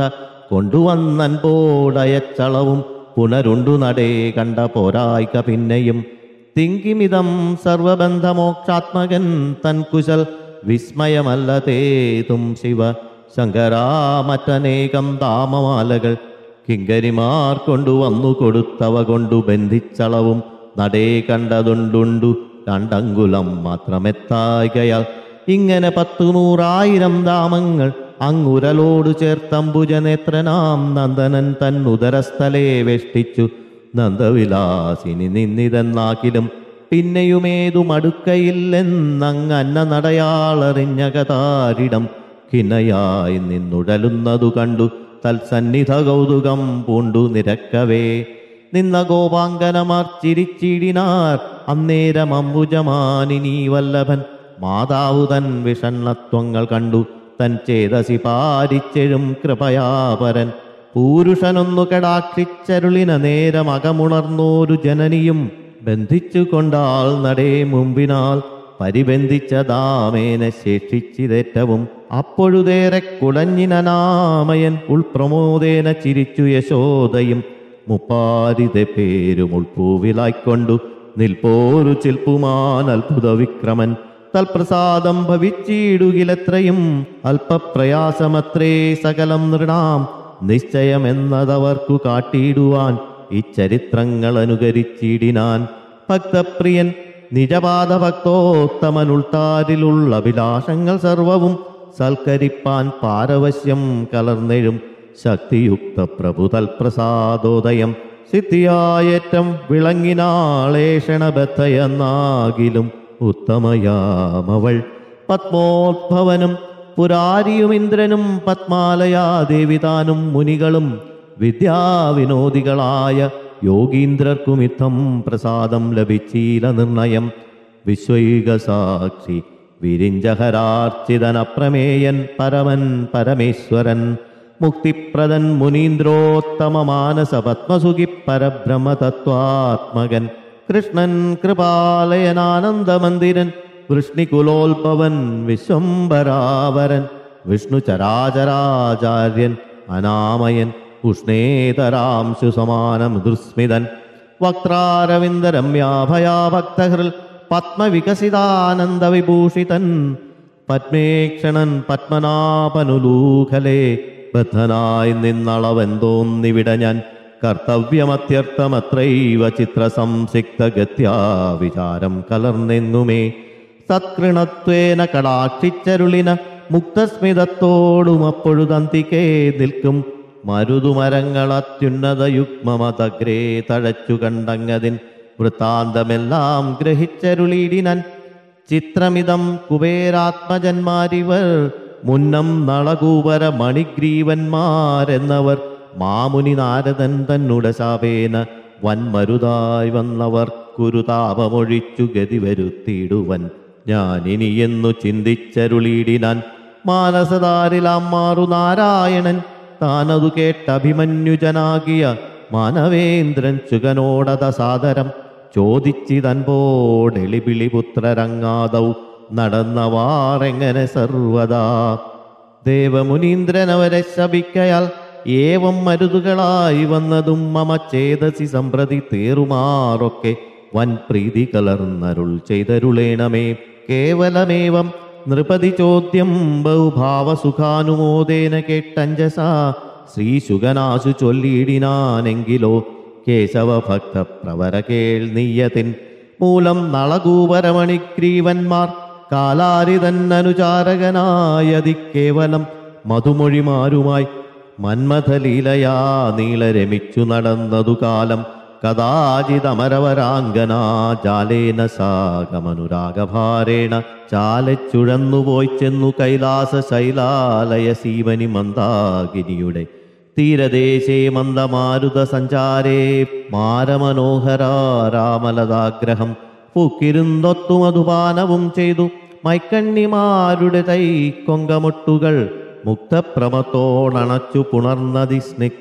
[SPEAKER 1] കൊണ്ടുവന്നൻപോടയച്ചളവും പുനരുണ്ടു നടേ കണ്ട പോരായ്ക പിന്നെയും തിങ്കിമിതം സർവബന്ധമോക്ഷാത്മകൻ തൻ കുശൽ വിസ്മയമല്ലതേതും ശിവ ശങ്കരാ മറ്റനേകം ദാമമാലകൾ കിങ്കരിമാർ കൊണ്ടുവന്നു കൊടുത്തവ കൊണ്ടു ബന്ധിച്ചളവും നടേ കണ്ടതുണ്ടുണ്ടു രണ്ടങ്കുലം മാത്രമെത്തായികയാൽ ഇങ്ങനെ പത്തു നൂറായിരം ദാമങ്ങൾ അങ്ങുരലോട് ചേർത്തമ്പുജനേത്രനാം നന്ദനൻ തൻ ഉദരസ്ഥലേ വെഷ്ടിച്ചു നന്ദവിലാസിനി നിന്നിതെന്നാക്കിലും പിന്നെയുമേതു മടുക്കയില്ലെന്നങ്ങന്ന നടയാളറിഞ്ഞകതാരിടം ഖിന്നയായി നിന്നുഴലുന്നതു കണ്ടു തൽസന്നിധ കൗതുകം പൂണ്ടു നിരക്കവേ നിന്ന ഗോപാങ്കനമാർ ചിരിച്ചിടിനാർ അന്നേരം അംബുജമാനിനീ വല്ലഭൻ മാതാവു തൻ വിഷണ്ണത്വങ്ങൾ കണ്ടു തൻ ചേതസി പാരിച്ചെഴും കൃപയാപരൻ പൂരുഷനൊന്നു കടാക്ഷിച്ചരുളിന നേരം അകമുണർന്നോരു ജനനിയും ബന്ധിച്ചു കൊണ്ടാൾ നടേ മുമ്പിനാൽ പരിബന്ധിച്ച ദാമേന ശേഷിച്ചിതേറ്റവും അപ്പൊഴുതേറെ കുടഞ്ഞിനാമയൻ ഉൾപ്രമോദേന ചിരിച്ചു യശോദയും മുപ്പാരിതെ പേരും ഉൾപ്പൂവിലായിക്കൊണ്ടു നിൽപ്പോരു ചിൽപ്പുമാൻ അത്ഭുത വിക്രമൻ തൽപ്രസാദം ഭവിച്ചിടുകിലെത്രയും അല്പപ്രയാസമത്രേ സകലം നൃണാം നിശ്ചയമെന്നതവർക്കു കാട്ടിയിടുവാൻ ഇച്ചരിത്രങ്ങൾ അനുകരിച്ചിടിനാൻ ഭക്തപ്രിയൻ നിജപാദ ഭക്തോത്തമനുൾത്താരിലുള്ള അഭിലാഷങ്ങൾ സർവവും സൽക്കരിപ്പാൻ പാരവശ്യം കലർന്നെഴും ശക്തിയുക്ത പ്രഭുതൽ പ്രസാദോദയം സിദ്ധിയായേറ്റം വിളങ്ങിനാളേഷണബദ്ധയെന്നാകിലും ഉത്തമയാമവൾ പത്മോദ്ഭവനും പുരാരിയുമിന്ദ്രനും പത്മാലയാ ദേവിതാനും മുനികളും വിദ്യാവിനോദികളായ യോഗീന്ദ്രർക്കുമിത്തം പ്രസാദം ലഭിച്ചീല നിർണയം വിശ്വൈക സാക്ഷി വിരിഞ്ചഹരാർച്ചിതനപ്രമേയൻ പരമൻ പരമേശ്വരൻ മുക്തിപ്രദൻ മുനീന്ദ്രോത്തമ മാനസ പത്മസുഖി പരബ്രഹ്മതത്വാത്മകൻ കൃഷ്ണൻ കൃപാലയനാനന്ദമന്ദിരൻ വൃഷ്ണികുലോത്ഭവൻ വിശ്വംഭരാവരൻ വിഷ്ണു ചരാചരാചാര്യൻ അനാമയൻ ഉഷ്ണേതരാംശു സമാനം ദുസ്മിതൻ വക്രാരവിന്ദരമ്യാഭയാഭക്തഹൃൽ പത്മവികസിതാനന്ദവിഭൂഷിതൻ പത്മേക്ഷണൻ പത്മനാഭനുലൂഖലേ ബദ്ധനായി നിന്നളവെന്തോന്നിവിട ഞാൻ കർത്തവ്യമത്യർത്ഥമത്രൈവ ചിത്രസംസിക്തഗത്യാ വിചാരം കലർന്നെന്നുമേ സത്കൃണത്വേന കടാക്ഷിച്ചരുളിന മുക്തസ്മിതത്തോടും അപ്പൊഴുതന്തിക്കേ നിൽക്കും മരുതുമരങ്ങളത്യുന്നത യുഗ്മമതഗ്രേ തഴച്ചു കണ്ടങ്ങതിൻ വൃത്താന്തമെല്ലാം ഗ്രഹിച്ചരുളിയിടിനൻ ചിത്രമിതം കുബേരാത്മജന്മാരിവർ മുന്നം നളകൂപര മണിഗ്രീവന്മാരെന്നവർ മാമുനി നാരദൻ തന്നുട ശാപേന വൻമരുതായി വന്നവർ കുരുതാപമൊഴിച്ചു ഗതി വരുത്തിയിടുവൻ ഞാനിനിയെന്നു ചിന്തിച്ചരുളിയിടിനാൻ മാനസതാരിലാം മാറു നാരായണൻ താനതു കേട്ടഭിമന്യുജനാകിയ മാനവേന്ദ്രൻ ചുകനോടത സാദരം ചോദിച്ചിതൻപോടെളിപിളി പുത്രരങ്ങാതൗ നടന്നവാറെങ്ങനെ സർവദാ ദേവമുനീന്ദ്രനവരെ ശപിക്കയാൽ ഏവം മരുതുകളായി വന്നതും മമ ചേതസി സമ്പ്രതി തേറുമാറൊക്കെ വൻ പ്രീതി കലർന്നരുൾ ചെയ്തരുളേണമേ കേവലമേവം നൃപതി ചോദ്യം ബഹുഭാവസുഖാനുമോദേന കേട്ടഞ്ജസ ശ്രീശുഗനാശു ചൊല്ലിയിടിനാനെങ്കിലോ കേശവ ഭക്ത പ്രവര കേൾ നീയതിൻ മൂലം നളകൂപരമണിഗ്രീവന്മാർ കാലാരിതന്നനുചാരകനായതി കേവലം മധുമൊഴിമാരുമായി മന്മഥലീലയാ നീളരമിച്ചു നടന്നതു കാലം കഥാചിതമരവരാംഗനാ ജാലേന സാഗമനുരാഗഭാരേണ ചാലച്ചുഴന്നുപോയി ചെന്നു കൈലാസ ശൈലാലയ സീവനി മന്ദാകിനിയുടെ തീരദേശേ മന്ദമാരുത സഞ്ചാരേ മാരമനോഹരാമലതാഗ്രഹം പൂക്കിരുന്നൊത്തു മധുപാനവും ചെയ്തു മൈക്കണ്ണിമാരുടെ തൈ കൊങ്കമൊട്ടുകൾ മുക്തപ്രമത്തോണണച്ചു പുണർന്നതി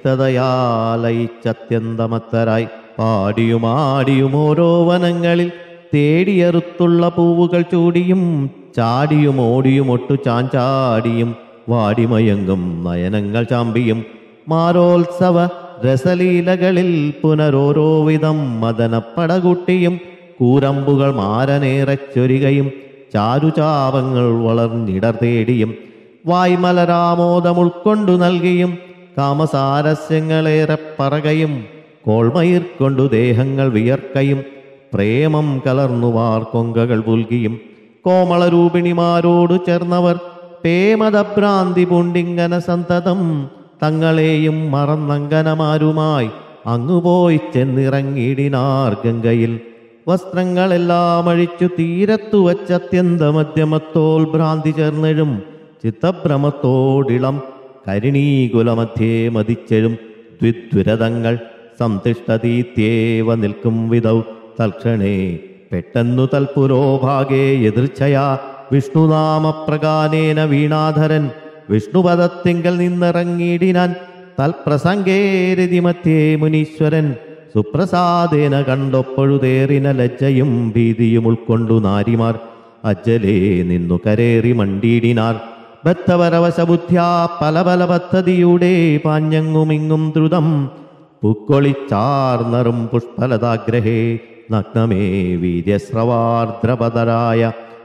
[SPEAKER 1] സ്നിഗ്ധതയാലയിച്ചത്യന്തമത്തരായി പാടിയുമാടിയും ഓരോ വനങ്ങളിൽ തേടിയറുത്തുള്ള പൂവുകൾ ചൂടിയും ചാടിയും ഓടിയും ഒട്ടു ചാഞ്ചാടിയും വാടിമയങ്ങും നയനങ്ങൾ ചാമ്പിയും മാരോത്സവ രസലീലകളിൽ പുനരോരോ വിധം മദനപ്പടകുട്ടിയും കൂരമ്പുകൾ മാരനേറച്ചൊരികയും ചാരുചാപങ്ങൾ വളർന്നിടർ തേടിയും വായ്മലരാമോദം ഉൾക്കൊണ്ടു നൽകിയും കാമസാരസ്യങ്ങളേറെ പറകയും കോൾമയിർ കൊണ്ടു ദേഹങ്ങൾ വിയർക്കയും പ്രേമം കലർന്നുവാർ കൊങ്കകൾ പുൽകിയും കോമളരൂപിണിമാരോടു ചേർന്നവർ പേമതഭ്രാന്തി പൂണ്ടിങ്ങന സന്തതം തങ്ങളെയും മറന്നങ്കനമാരുമായി അങ്ങുപോയി ചെന്നിറങ്ങിയിടിനാർ ഗംഗയിൽ വസ്ത്രങ്ങളെല്ലാം അഴിച്ചു തീരത്തു വച്ചത്യന്ത മധ്യമത്തോൽ ഭ്രാന്തി ചേർന്നെഴും ചിത്തഭ്രമത്തോടിളം കരിണീകുലമധ്യേ മതിച്ചെഴും ദ്വിദ്വിരതങ്ങൾ സംതിഷ്ടതീത്യേവ നിൽക്കും വിധൗ തൽക്ഷണേ പെട്ടെന്നു തൽപുരോഭാഗേ എതിർച്ഛയാ വിഷ്ണുനാമപ്രകാനേന വീണാധരൻ വിഷ്ണുപദത്തിങ്കൽ നിന്നിറങ്ങിയിടിനാൻ തൽപ്രസംഗേരിതി മധ്യേ മുനീശ്വരൻ സുപ്രസാദേന കണ്ടൊപ്പഴുതേറിന ലജ്ജയും ഭീതിയും ഉൾക്കൊണ്ടു നാരിമാർ അജ്ജലേ നിന്നു കരേറി മണ്ടിയിടിനാർ ബദ്ധപരവശബുദ്ധ്യാ പല പല പദ്ധതിയുടെ പാഞ്ഞങ്ങുമിങ്ങും ദ്രുതം പുക്കൊളിച്ചാർന്നറും പുഷ്പലതാഗ്രഹേ നഗ്നമേ വീര്യസ്രവാർദ്രപതരായ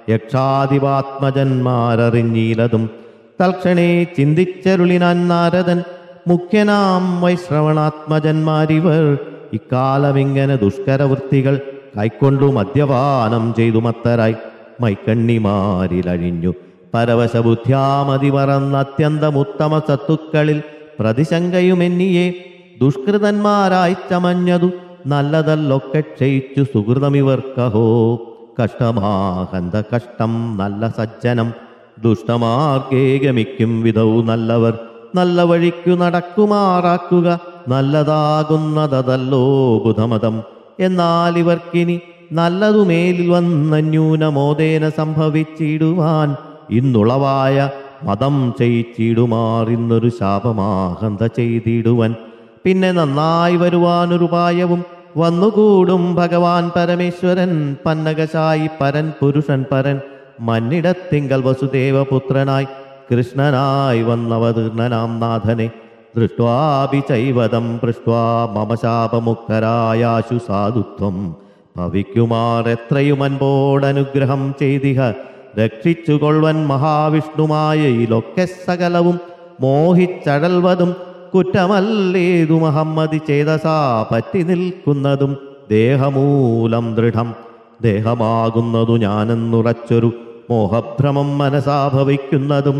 [SPEAKER 1] യക്ഷാധിപാത്മജന്മാരറിഞ്ഞീലതും തൽക്ഷണേ ചിന്തിച്ചരുളിനാൻ നാരദൻ മുഖ്യനാം വൈശ്രവണാത്മജന്മാരിവർ ഇക്കാലമിങ്ങനെ ദുഷ്കരവൃത്തികൾ കൈക്കൊണ്ടു മദ്യപാനം ചെയ്തു മത്തരായി മൈക്കണ്ണിമാരിലഴിഞ്ഞു പരവശബുദ്ധ്യാമതി മറന്ന അത്യന്തമുത്തമ സത്തുക്കളിൽ പ്രതിശങ്കയുമെന്നിയെ ദുഷ്കൃതന്മാരായി ചമഞ്ഞതു നല്ലതല്ലൊക്കെ ക്ഷയിച്ചു സുഹൃതമിവർക്കഹോ കഷ്ടമാഹന്ത കഷ്ടം നല്ല സജ്ജനം ദുഷ്ടമാർഗേ ഗമിക്കും വിധവും നല്ലവർ നല്ല വഴിക്കു നടക്കുമാറാക്കുക നല്ലതാകുന്നതല്ലോ ബുധമതം എന്നാൽ ഇവർക്കിനി നല്ലതു മേലിൽ വന്ന ന്യൂനമോദേന സംഭവിച്ചിടുവാൻ ഇന്നുളവായ മതം ചെയ്യിച്ചിടുമാർ ഇന്നൊരു ശാപമാഹന്ത ചെയ്തിടുവൻ പിന്നെ നന്നായി വരുവാനൊരുപായവും വന്നുകൂടും ഭഗവാൻ പരമേശ്വരൻ പന്നകശായി പരൻ പുരുഷൻ പരൻ മന്നിടത്തിങ്കൽ വസുദേവപുത്രനായി കൃഷ്ണനായി വന്നവതീർണനാം നാഥനെ ദൃഷ്ട്വാപി ചൈവതം പൃഷ്ട്വാ മമ ശാപമുക്തരായാശു സാധുത്വം ഭവിക്കുമാർ എത്രയും അൻപോടനുഗ്രഹം ചെയ്തിഹ രക്ഷിച്ചുകൊള്ളുവൻ മഹാവിഷ്ണുമായ ഇലൊക്കെ സകലവും മോഹിച്ചഴൽവതും കുറ്റമല്ലേതു മഹമ്മതി ചേതസാ പറ്റി നിൽക്കുന്നതും ദേഹമൂലം ദൃഢം ദേഹമാകുന്നതു ഞാനെന്നുറച്ചൊരു മോഹഭ്രമം മനസാ ഭവിക്കുന്നതും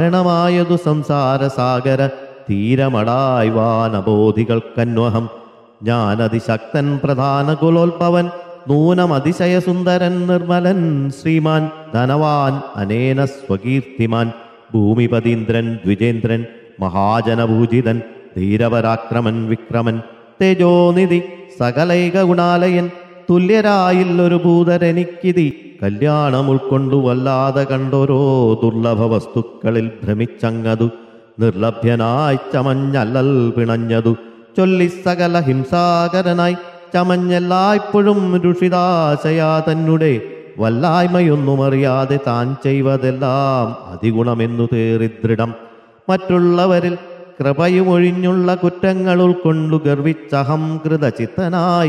[SPEAKER 1] കാരണമായതു സംസാരസാഗര തീരമടായ് വാനബോധികൾക്കന്വഹം ഞാനതിശക്തൻ പ്രധാന കുലോത്ഭവൻ നൂനമതിശയസുന്ദരൻ നിർമ്മലൻ ശ്രീമാൻ ധനവാൻ അനേന സ്വകീർത്തിമാൻ ഭൂമിപതീന്ദ്രൻ ദ്വിജേന്ദ്രൻ മഹാജനഭൂജിതൻ ധീരപരാക്രമൻ വിക്രമൻ തേജോനിധി സകലൈക ഗുണാലയൻ തുല്യരായില്ലൊരു ഭൂതരെനിക്കിതി കല്യാണം ഉൾക്കൊണ്ടു വല്ലാതെ കണ്ടോരോ ദുർലഭ വസ്തുക്കളിൽ ഭ്രമിച്ചങ്ങതു നിർലഭ്യനായി ചമഞ്ഞല്ലൽ പിണഞ്ഞതു ചൊല്ലി സകല ഹിംസാകരനായി ചമഞ്ഞെല്ലായ്പ്പോഴും രുഷിതാശയാ തന്നെ വല്ലായ്മയൊന്നും അറിയാതെ താൻ ചെയ്വതെല്ലാം അതിഗുണമെന്നു തേറി ദൃഢം മറ്റുള്ളവരിൽ കൃപയുമൊഴിഞ്ഞുള്ള കുറ്റങ്ങൾ ഉൾക്കൊണ്ടു ഗർവിച്ചഹംകൃത ചിത്തനായി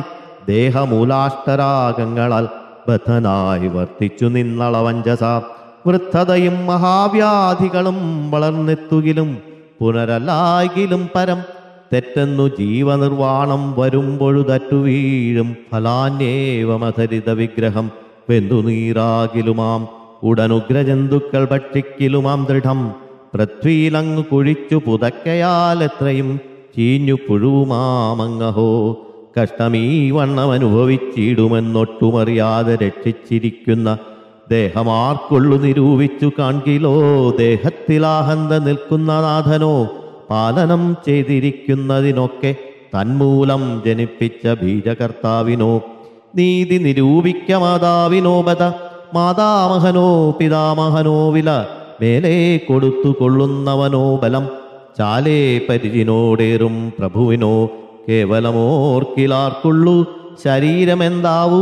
[SPEAKER 1] ദേഹമൂലാഷ്ടരാഗങ്ങളാൽ ബദ്ധനായി വർത്തിച്ചു നിന്നളവഞ്ചസ വൃദ്ധതയും മഹാവ്യാധികളും വളർന്നെത്തുകിലും പുനരല്ലായെങ്കിലും പരം തെറ്റെന്നു ജീവനിർവാണം വരുമ്പൊഴുതറ്റു വീഴും ഫലാന്യേവമധരിത വിഗ്രഹം വെന്തുനീറാകിലുമാം ഉടനുഗ്രജന്തുക്കൾ ഭക്ഷിക്കിലുമാം ദൃഢം പൃഥ്വിയിലങ്ങു കുഴിച്ചു പുതക്കയാൽ എത്രയും ചീഞ്ഞു പുഴുവുമാമങ്ങഹോ കഷ്ടമീ വണ്ണം അനുഭവിച്ചിടുമെന്നൊട്ടുമറിയാതെ രക്ഷിച്ചിരിക്കുന്ന ദേഹമാർക്കൊള്ളു നിരൂപിച്ചു കാൺകിലോ ദേഹത്തിലാഹന്ത നിൽക്കുന്ന നാഥനോ പാലനം ചെയ്തിരിക്കുന്നതിനൊക്കെ തന്മൂലം ജനിപ്പിച്ച ബീജകർത്താവിനോ നീതി നിരൂപിക്ക മാതാവിനോ ബത മാതാമഹനോ പിതാമഹനോ വില മേലെ കൊടുത്തു കൊള്ളുന്നവനോ ബലം ചാലേ പരിചിനോടേറും പ്രഭുവിനോ കേവലമോർക്കിലാർക്കുള്ളൂ ശരീരമെന്താവൂ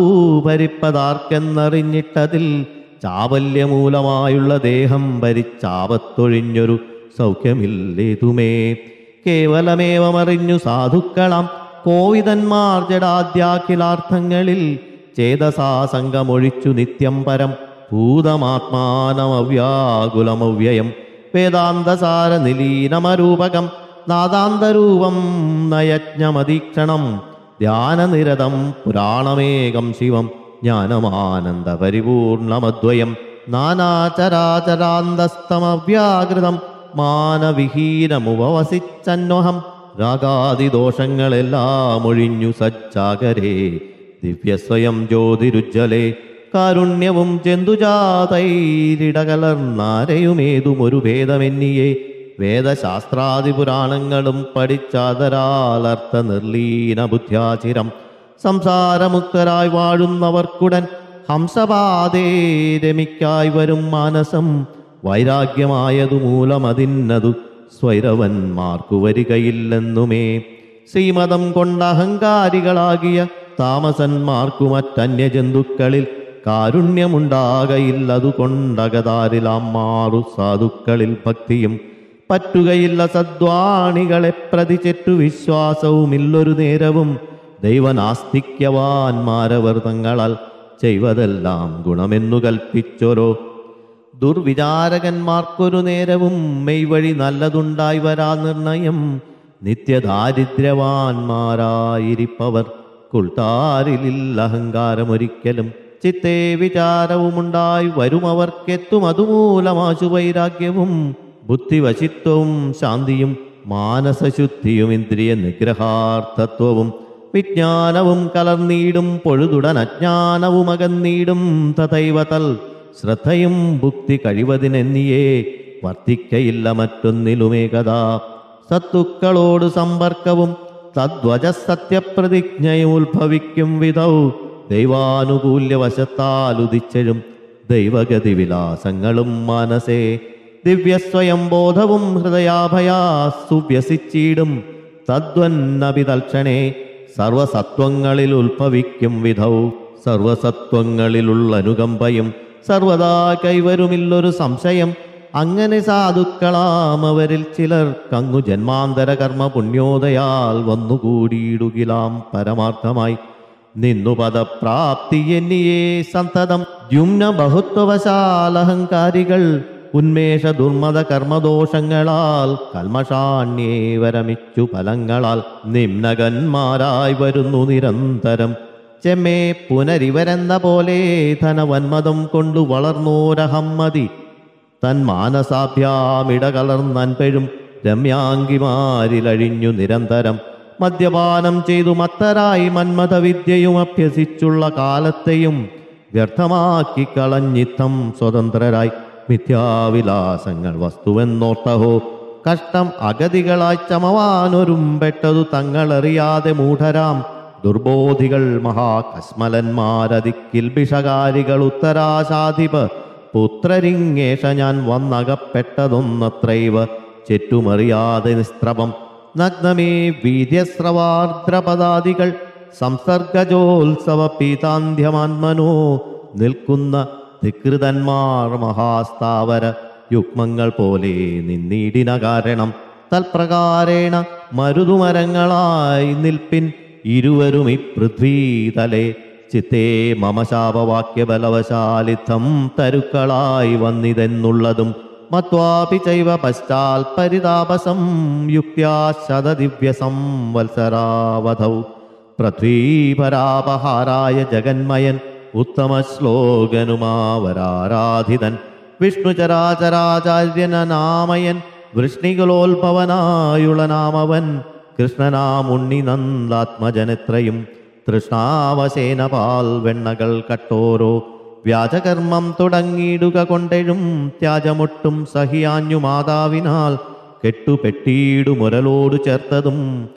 [SPEAKER 1] ഭരിപ്പതാർക്കെന്നറിഞ്ഞിട്ടതിൽ ചാവല്യമൂലമായുള്ള ദേഹം ഭരിച്ചാപത്തൊഴിഞ്ഞൊരു സൗഖ്യമില്ലേതുമേ കേവലമേവമറിഞ്ഞു സാധുക്കളാം കോവിതന്മാർ ജഡാദ്യാഖിലാർത്ഥങ്ങളിൽ ചേതസാ സംഗമൊഴിച്ചു നിത്യം പരം ഭൂതമാത്മാനമവ്യാകുലമവ്യയം വേദാന്തസാര നിലീനമരൂപകം നാദാന്തരൂപം നയജ്ഞമതീക്ഷണം ധ്യാനനിരതം പുരാണമേകം ശിവം ജ്ഞാനമാനന്ദപരിപൂർണമദ്വയം നാനാചരാചരാന്തസ്തമവ്യാകൃതം മാനവിഹീനമുപവസിച്ചന്വഹം രാഗാദിദോഷങ്ങളെല്ലാം ഒഴിഞ്ഞു സജ്ജാകരേ ദിവ്യസ്വയം ജ്യോതിരുജ്ജലേ കാരുണ്യവും ജന്തുജാതൈരിടകലർന്നാരെയുമേതും ഒരു ഭേദമെന്നിയേ വേദശാസ്ത്രാദി പുരാണങ്ങളും പഠിച്ചാതരാലർത്ഥ നിർലീന ബുദ്ധ്യാചിരം സംസാരമുക്തരായി വാഴുന്നവർക്കുടൻ ഹംസപാതേ രമിക്കായി വരും മാനസം വൈരാഗ്യമായതു മൂലമതിന്നതു സ്വൈരവന്മാർക്കു വരികയില്ലെന്നുമേ ശ്രീമതം കൊണ്ട് അഹങ്കാരികളാകിയ താമസന്മാർക്കു മറ്റന്യജന്തുക്കളിൽ കാരുണ്യമുണ്ടാകയില്ലതു കൊണ്ടകതാരിലാം മാറു സാധുക്കളിൽ ഭക്തിയും പറ്റുകയില്ല സദ്വാണികളെ പ്രതിചെറ്റു വിശ്വാസവുമില്ലൊരു നേരവും ദൈവനാസ്തിക്യവാന്മാരവർ തങ്ങളാൽ ചെയ്വതെല്ലാം ഗുണമെന്നു കൽപ്പിച്ചോരോ ദുർവിചാരകന്മാർക്കൊരു നേരവും മെയ്വഴി നല്ലതുണ്ടായി വരാ നിർണയം നിത്യദാരിദ്ര്യവാന്മാരായിരിപ്പവർ കുൾത്താരിലില്ല അഹങ്കാരമൊരിക്കലും ചിത്തേ വിചാരവുമുണ്ടായി വരും അവർക്കെത്തും അതുമൂലമാശു വൈരാഗ്യവും ബുദ്ധിവശിത്വവും ശാന്തിയും മാനസശുദ്ധിയും ഇന്ദ്രിയ നിഗ്രഹാർത്ഥത്വവും വിജ്ഞാനവും കലർന്നീടും പൊഴുതുടൻ അജ്ഞാനവും അകന്നീടും തഥൈവതൽ ശ്രദ്ധയും ഭുക്തി കഴിവതിനെന്നിയേ വർത്തിക്കയില്ല മറ്റൊന്നിലുമേകഥാ സത്തുക്കളോട് സമ്പർക്കവും തദ്വജ സത്യപ്രതിജ്ഞയും ഉത്ഭവിക്കും വിധൗ ദൈവാനുകൂല്യവശത്താൽ ഉദിച്ചഴും ദൈവഗതി വിലാസങ്ങളും മനസേ ദിവ്യസ്വയം ബോധവും ഹൃദയാഭയാ സുവ്യസിച്ചിടും തദ്വന്നഭിതൽക്ഷണേ സർവസത്വങ്ങളിൽ ഉത്ഭവിക്കും വിധൗ സർവസത്വങ്ങളിലുള്ള അനുകമ്പയും സർവദാ കൈവരുമില്ലൊരു സംശയം അങ്ങനെ സാധുക്കളാം അവരിൽ ചിലർ കങ്ങു ജന്മാന്തര കർമ്മ പുണ്യോദയാൽ വന്നുകൂടിയിടുകിലാം പരമാർത്ഥമായി നിന്നു പദപ്രാപ്തി എന്നിയേ സന്തതം ദ്യുമ്ന ബഹുത്വവശാലഹങ്കാരികൾ ഉന്മേഷ ദുർമത കർമ്മദോഷങ്ങളാൽ കൽമഷാണ്യേ വരമിച്ചു ഫലങ്ങളാൽ നിമ്നകന്മാരായി വരുന്നു നിരന്തരം ചെമ്മേ പുനരിവരെന്ന പോലെ ധനവന്മതം കൊണ്ടു വളർന്നോരഹമ്മതി തൻ മാനസാഭ്യാമിട കലർന്നൻപെഴും രമ്യാങ്കിമാരിലഴിഞ്ഞു നിരന്തരം മദ്യപാനം ചെയ്തു മത്തരായി മന്മഥവിദ്യയും അഭ്യസിച്ചുള്ള കാലത്തെയും വ്യർത്ഥമാക്കി കളഞ്ഞിത്തം സ്വതന്ത്രരായി മിഥ്യാവിലാസങ്ങൾ വസ്തുവെന്നോർത്തഹോ കഷ്ടം അഗതികളായി ചമവാനൊരുമ്പെട്ടതു തങ്ങളറിയാതെ മൂഢരാം ദുർബോധികൾ മഹാകസ്മലന്മാരതിക്കിൽ ഭിഷകാരികൾ ഉത്തരാശാധിപ പുത്രരിങ്ങേഷ ഞാൻ വന്നകപ്പെട്ടതൊന്നത്രൈവ ചെറ്റുമറിയാതെ നിസ്ത്രവം നഗ്നമേ വീര്യസ്രവാർദ്രപദാദികൾ സംസർഗജോത്സവ പീതാന്ധ്യമാത്മനോ നിൽക്കുന്ന ധികൃതന്മാർ മഹാസ്ഥാവര യുഗ്മങ്ങൾ പോലെ നിന്നീടിന കാരണം തൽപ്രകാരേണ മരുതുമരങ്ങളായി നിൽപ്പിൻ ഇരുവരും ഈ പൃഥ്വീതലെ ചിത്തേ മമ ശാപവാക്യബലവശാലിത്തം തരുക്കളായി വന്നിതെന്നുള്ളതും മത്വാപി ചൈവ പശ്ചാൽ പരിതാപസം യുക്യാ ശതദിവ്യ സംവത്സരാവധൗ പൃഥ്വീപരാപഹാരായ ജഗന്മയൻ ഉത്തമ ശ്ലോകനുമാവരാരാധിതൻ വിഷ്ണുചരാചരാചാര്യനാമയൻ വൃഷ്ണികുലോത്ഭവനായുളനാമവൻ കൃഷ്ണനാമുണ്ണി നന്ദാത്മജനെത്രയും തൃഷ്ണാവശേന പാൽ വെണ്ണകൾ കട്ടോരോ വ്യാജകർമ്മം തുടങ്ങിയിടുക കൊണ്ടെഴും ത്യാജമൊട്ടും സഹിയാഞ്ഞു മാതാവിനാൽ കെട്ടുപെട്ടിയിടുമുരലോടു ചേർത്തതും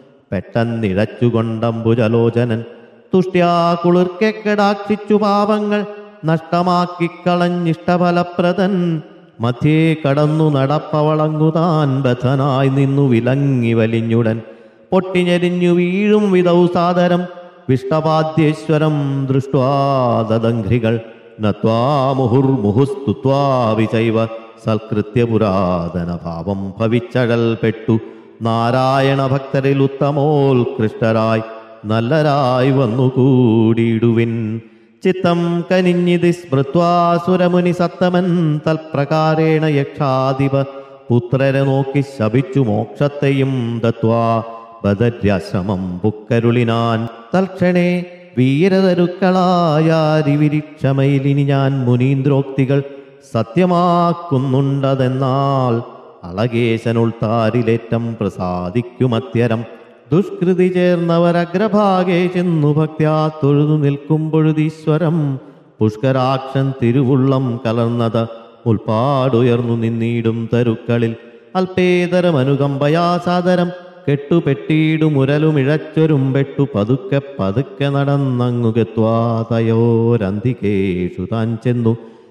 [SPEAKER 1] പെട്ടെന്നിഴച്ചുകൊണ്ടംബുജലോചനൻ തുഷ്ട്യാ കുളിർക്കെ കടാക്ഷിച്ചു പാപങ്ങൾ നഷ്ടമാക്കിക്കളഞ്ഞിഷ്ടഫലപ്രദൻ മധ്യേ കടന്നു നടപ്പവളങ്ങുതാൻ ബദ്ധനായി നിന്നു വിലങ്ങി വലിഞ്ഞുടൻ പൊട്ടിഞ്ഞെരിഞ്ഞു വീഴും വിധൗ സാദരം വിഷ്ടപാദ്യേശ്വരം ദൃഷ്ട്വാദഘ്രികൾ നത്വാ മുഹുർമുഹുസ്തുത്വാ വിചൈവ സൽകൃത്യ പുരാതന ഭാവം ഭവിച്ചഴൽ പെട്ടു നാരായണ ഭക്തരിൽ ഉത്തമോത്കൃഷ്ടരായി നല്ലരായി വന്നുകൂടിയിടുവിൻ ചിത്തം കനിഞ്ഞിതി സ്മൃത്വാ സുരമുനി സത്തമൻ തൽപ്രകാരേണ യക്ഷാധിപ പുത്രരെ നോക്കി ശപിച്ചു മോക്ഷത്തെയും ദത്വാ ബദര്യാശ്രമം പുക്കരുളിനാൻ തൽക്ഷണേ വീരതരുക്കളായാരിവിരിക്ഷമയിലിനി ഞാൻ മുനീന്ദ്രോക്തികൾ സത്യമാക്കുന്നുണ്ടതെന്നാൽ അളകേശനുൾത്താരിലേറ്റം പ്രസാദിക്കുമത്യരം ദുഷ്കൃതി ചേർന്നവരഗ്രഭാഗേ ചെന്നു ഭക്ത്യാ തൊഴുതു നിൽക്കുമ്പൊഴുതീശ്വരം പുഷ്കരാക്ഷൻ തിരുവുള്ളം കലർന്നത് മുൽപ്പാടുയർന്നു നിന്നീടും തരുക്കളിൽ അല്പേതരമനുകമ്പയാ സാദരം കെട്ടുപെട്ടിയിടുമുരലുമിഴച്ചൊരും പെട്ടു പതുക്കെ പതുക്കെ നടന്നങ്ങുകത്വാതയോരന്തികേഷു താൻ ചെന്നു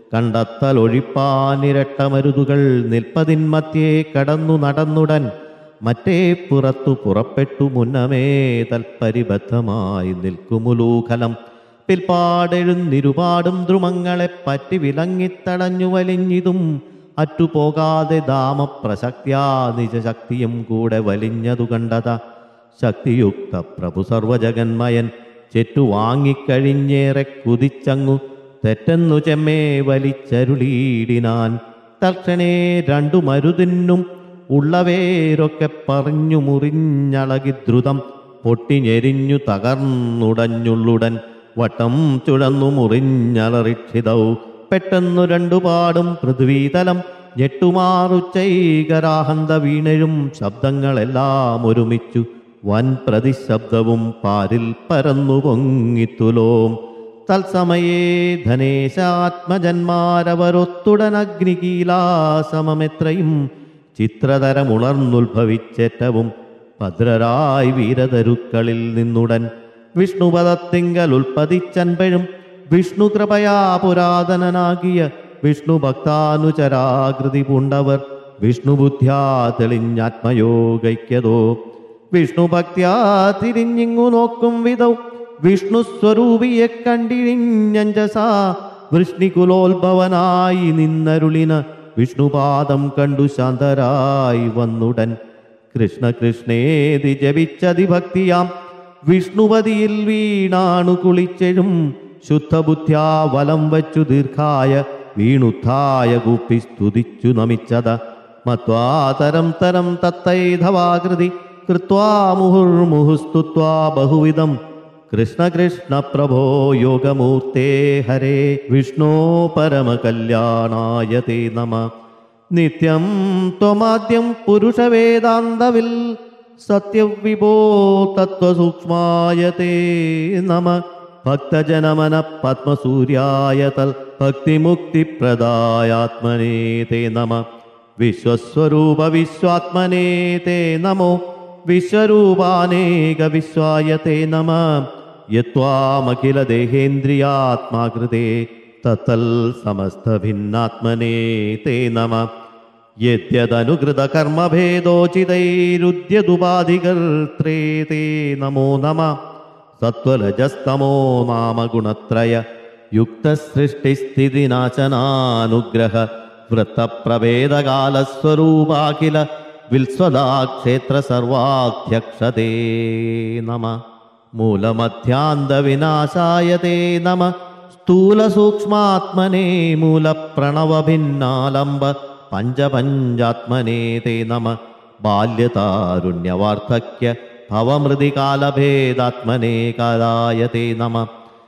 [SPEAKER 1] കണ്ടെത്തലൊഴിപ്പാനിരട്ടമരുതുകൾ നിൽപ്പതിന്മധ്യേ കടന്നു നടന്നുടൻ മറ്റേ പുറത്തു പുറപ്പെട്ടു മുന്നമേ തൽപരിബദ്ധമായി നിൽക്കുമുലൂഖലം പിൽപ്പാടെഴുന്നിരുപാടും ദ്രുമങ്ങളെ പറ്റി വിലങ്ങിത്തടഞ്ഞു വലിഞ്ഞിതും അറ്റുപോകാതെ ദാമപ്രശക്തിയാ നിജശക്തിയും കൂടെ വലിഞ്ഞതു കണ്ടത ശക്തിയുക്ത പ്രഭു സർവജഗന്മയൻ ചെറ്റു വാങ്ങിക്കഴിഞ്ഞേറെ കുതിച്ചങ്ങു തെറ്റെന്നു ചെമ്മേ വലിച്ചരുളീടിനാൻ തൽക്ഷണേ രണ്ടു മരുതിന്നും ഉള്ളവേരൊക്കെ പറഞ്ഞു മുറിഞ്ഞളകി ദ്രുതം പൊട്ടിഞ്ഞെരിഞ്ഞു തകർന്നുടഞ്ഞുള്ളുടൻ വട്ടം ചുഴന്നു മുറിഞ്ഞലറിക്ഷിതൗ പെട്ടെന്നു രണ്ടുപാടും പൃഥ്വീതലം ഞെട്ടുമാറുച്ചൈകരാഹന്ത വീണഴും ശബ്ദങ്ങളെല്ലാം ഒരുമിച്ചു വൻ പ്രതിശബ്ദവും പാരിൽ പരന്നു പൊങ്ങിത്തുലോം തത്സമയേ ധനേശാത്മജന്മാരവരൊത്തുടനഗ്നികീലാസമമെത്രയും ചിത്രതരമുണർന്നുത്ഭവിച്ചേറ്റവും ഭദ്രരായി വീരതരുക്കളിൽ നിന്നുടൻ വിഷ്ണുപദത്തിങ്കൽ ഉൽപ്പതിച്ചൻപഴും വിഷ്ണു കൃപയാ പുരാതനനാകിയ വിഷ്ണു ഭക്താനുചരാകൃതി പൂണ്ടവർ വിഷ്ണുബുദ്ധ്യാ തെളിഞ്ഞാത്മയോഗൈക്യതോ വിഷ്ണു ഭക്ത്യാ തിരിഞ്ഞിങ്ങു നോക്കും വിധൗ വിഷ്ണു സ്വരൂപിയെ കണ്ടിഴിഞ്ഞഞ്ചസാ വൃഷ്ണികുലോത്ഭവനായി നിന്നരുളിന വിഷ്ണുപാദം കണ്ടു ശാന്തരായി വന്നുടൻ കൃഷ്ണ കൃഷ്ണേതി ജപിച്ചതിഭക്തിയാം വിഷ്ണുപതിയിൽ വീണാണു കുളിച്ചെഴും ശുദ്ധബുദ്ധ്യാ വലം വച്ചു ദീർഘായ വീണുത്ഥായ കൂപ്പി സ്തുതിച്ചു നമിച്ചത മത്വാതരം തരം തത്തൈധവാകൃതി കൃത്വാ മുഹുർമുഹുസ്തുത്വാ ബഹുവിധം കൃഷ്ണ കൃഷ്ണ പ്രഭോ യോഗമൂർത്തേ ഹരേ വിഷ്ണോ പരമകല്യാണായ തേ നമ നിത്യം ത്വമാദ്യം പുരുഷവേദാന്തവിൽ സത്യവിഭോ തത്വസൂക്ഷ്മായ തേ നമ ഭക്തജനമന പത്മസൂര്യായ തൽ ഭക്തിമുക്തിപ്രദായാത്മനേ തേ നമ വിശ്വസ്വരൂപ വിശ്വാത്മനേ തേ നമോ വിശ്വരൂപാനേക വിശ്വായ തേ നമ യത്വാമഖില ദേഹേന്ദ്രിയാത്മാകൃതേ തത്തൽ സമസ്തഭിന്നാത്മനേ തേ നമ യദ്യദനുകൃത കർമ്മഭേദോചിതൈരുദ്യതുപാധികർത്രേ തേ നമോ നമ സത്വരജസ്തമോ നാമ ഗുണത്രയ യുക്തസൃഷ്ടിസ്ഥിതിനാശനാനുഗ്രഹ വൃത്തപ്രഭേദകാലസ്വരൂപാഖില വിൽസ്വദാക്ഷേത്ര സർവാധ്യക്ഷതേ നമ മൂലമധ്യാന്തവിനാശായ തേ നമ സ്ഥൂലസൂക്ഷ്മാത്മനേ മൂലപ്രണവഭിന്നാലംബ പഞ്ചപഞ്ചാത്മനേ തേ നമ ബാല്യതാരുണ്യവാർദ്ധക്യ ഭവമൃതികാലഭേദാത്മനേ കാലായ തേ നമ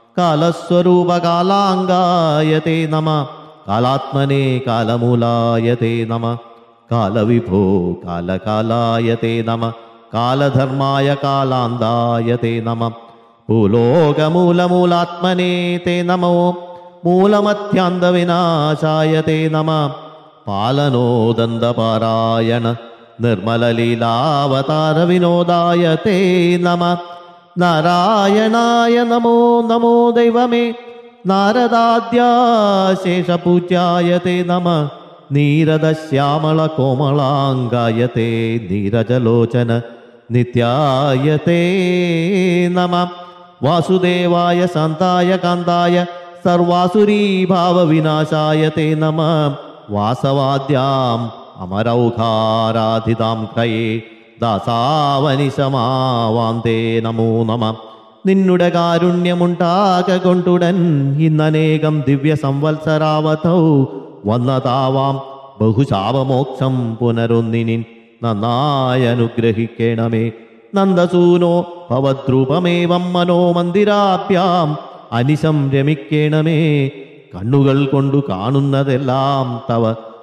[SPEAKER 1] കാലസ്വരൂപകാലാംഗായ തേ നമ കാലാത്മനേ കാലമൂലായ തേ നമ കാലവിഭോ കാലകാലായ തേ നമ കാലധർമായ കാലാന്തായ തേ നമ ഭൂലോകമൂലമൂലാത്മനേ തേ നമോ മൂലമധ്യാന്തവിനാശായ തേ നമ പാലനോദന്തപാരായണ നിർമ്മലലീലാവതാര വിനോദായ തേ നമ നാരായണായ നമോ നമോ ദൈവമേ നാരദാദ്യാശേഷപൂജ്യായ തേ നമ നീരദശ്യാമള കോമളാംഗായ തേ നീരജലോചന നിത്യായ തേ നമ വാസുദേവായ ശാന്തായ കാന്തായ സർവാസുരീഭാവവിനാശായ തേ നമ വാസവാദ്യാം അമരൗഘാരാധിതാം ക്രയേ ദാസാവനിശമാവാന്തേ നമോ നമ നിന്നുടെ കാരുണ്യമുണ്ടാക കൊണ്ടുടൻ ഇന്നനേകം ദിവ്യ സംവത്സരാവതൗ വന്നതാവാം ബഹുശാപമോക്ഷം പുനരൊന്നിനിൻ നന്നായി അനുഗ്രഹിക്കണമേ നന്ദസൂനോ ഭവദ്രൂപമേവം മനോമന്ദിരാഭ്യാം അനിശം രമിക്കണമേ കണ്ണുകൾ കൊണ്ടു കാണുന്നതെല്ലാം തവ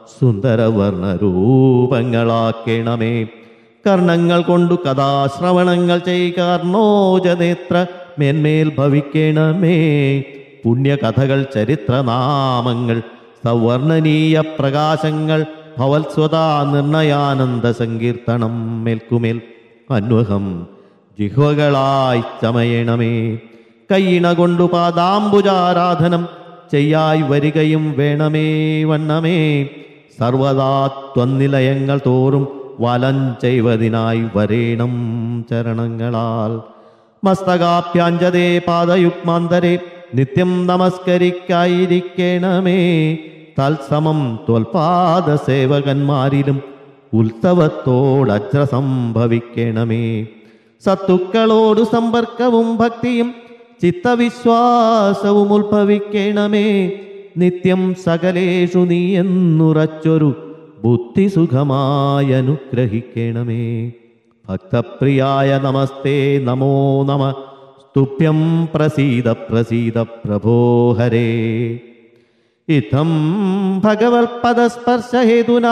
[SPEAKER 1] സുന്ദരവർണ്ണരൂപങ്ങളാക്കണമേ കർണങ്ങൾ കൊണ്ടു കഥാശ്രവണങ്ങൾ ചെയ്കർണോജനേത്ര മേന്മേൽ ഭവിക്കണമേ പുണ്യകഥകൾ ചരിത്രനാമങ്ങൾ സവർണനീയ പ്രകാശങ്ങൾ ഭവത്സ്വതാ നിർണയാനന്ദ സങ്കീർത്തനം മേൽക്കുമേൽ അന്വഹം ജിഹ്വകളായി ചമയണമേ കൈയിണ കൊണ്ടു പാദാംബുജാരാധനം ചെയ്യായി വരികയും വേണമേ വണ്ണമേ സർവദാ ത്വന്നിലയങ്ങൾ തോറും വലം ചെയ്വതിനായി വരേണം ചരണങ്ങളാൽ മസ്തകാഭ്യാഞ്ജതേ പാദയുഗ്മാന്തരെ നിത്യം നമസ്കരിക്കായിരിക്കണമേ തത്സമം ത്വൽപാദ സേവകന്മാരിലും ഉത്സവത്തോടജ്ര സംഭവിക്കണമേ സത്തുക്കളോടു സമ്പർക്കവും ഭക്തിയും ചിത്തവിശ്വാസവും ഉത്ഭവിക്കണമേ നിത്യം സകലേഷു നീ എന്നുറച്ചൊരു ബുദ്ധിസുഖമായി അനുഗ്രഹിക്കണമേ ഭക്തപ്രിയായ നമസ്തേ നമോ നമ സ്തുഭ്യം പ്രസീദ പ്രസീദ പ്രഭോ ഹരേ ഇത്തം ഭഗവത്പദസ്പർശഹേതുന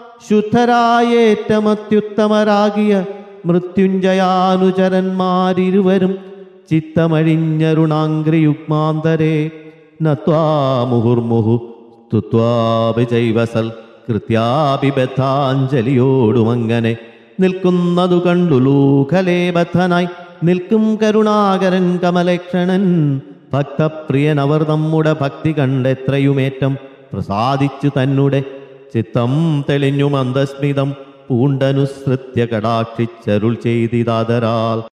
[SPEAKER 1] ശുദ്ധരായേറ്റമത്യുത്തമരാകിയ മൃത്യുഞ്ജയാനുചരന്മാരിരുവരും ചിത്തമഴിഞ്ഞരുണാംഗ്രിയുഗ്മാന്തരെ നത്വാ മുഹുർമുഹു സ്തുത്വാഭിചൈവസൽ കൃത്യാപി ബദ്ധാഞ്ജലിയോടുമങ്ങനെ നിൽക്കുന്നതു കണ്ടു ലൂഖലേബദ്ധനായി നിൽക്കും കരുണാകരൻ കമലക്ഷണൻ ഭക്തപ്രിയൻ അവർ നമ്മുടെ ഭക്തി കണ്ടെത്രയുമേറ്റം പ്രസാദിച്ചു തന്നെ ചിത്തം തെളിഞ്ഞു മന്ദസ്മിതം പൂണ്ടനുസൃത്യ കടാക്ഷിച്ചരുൾ ചെയ്തിതാതരാൽ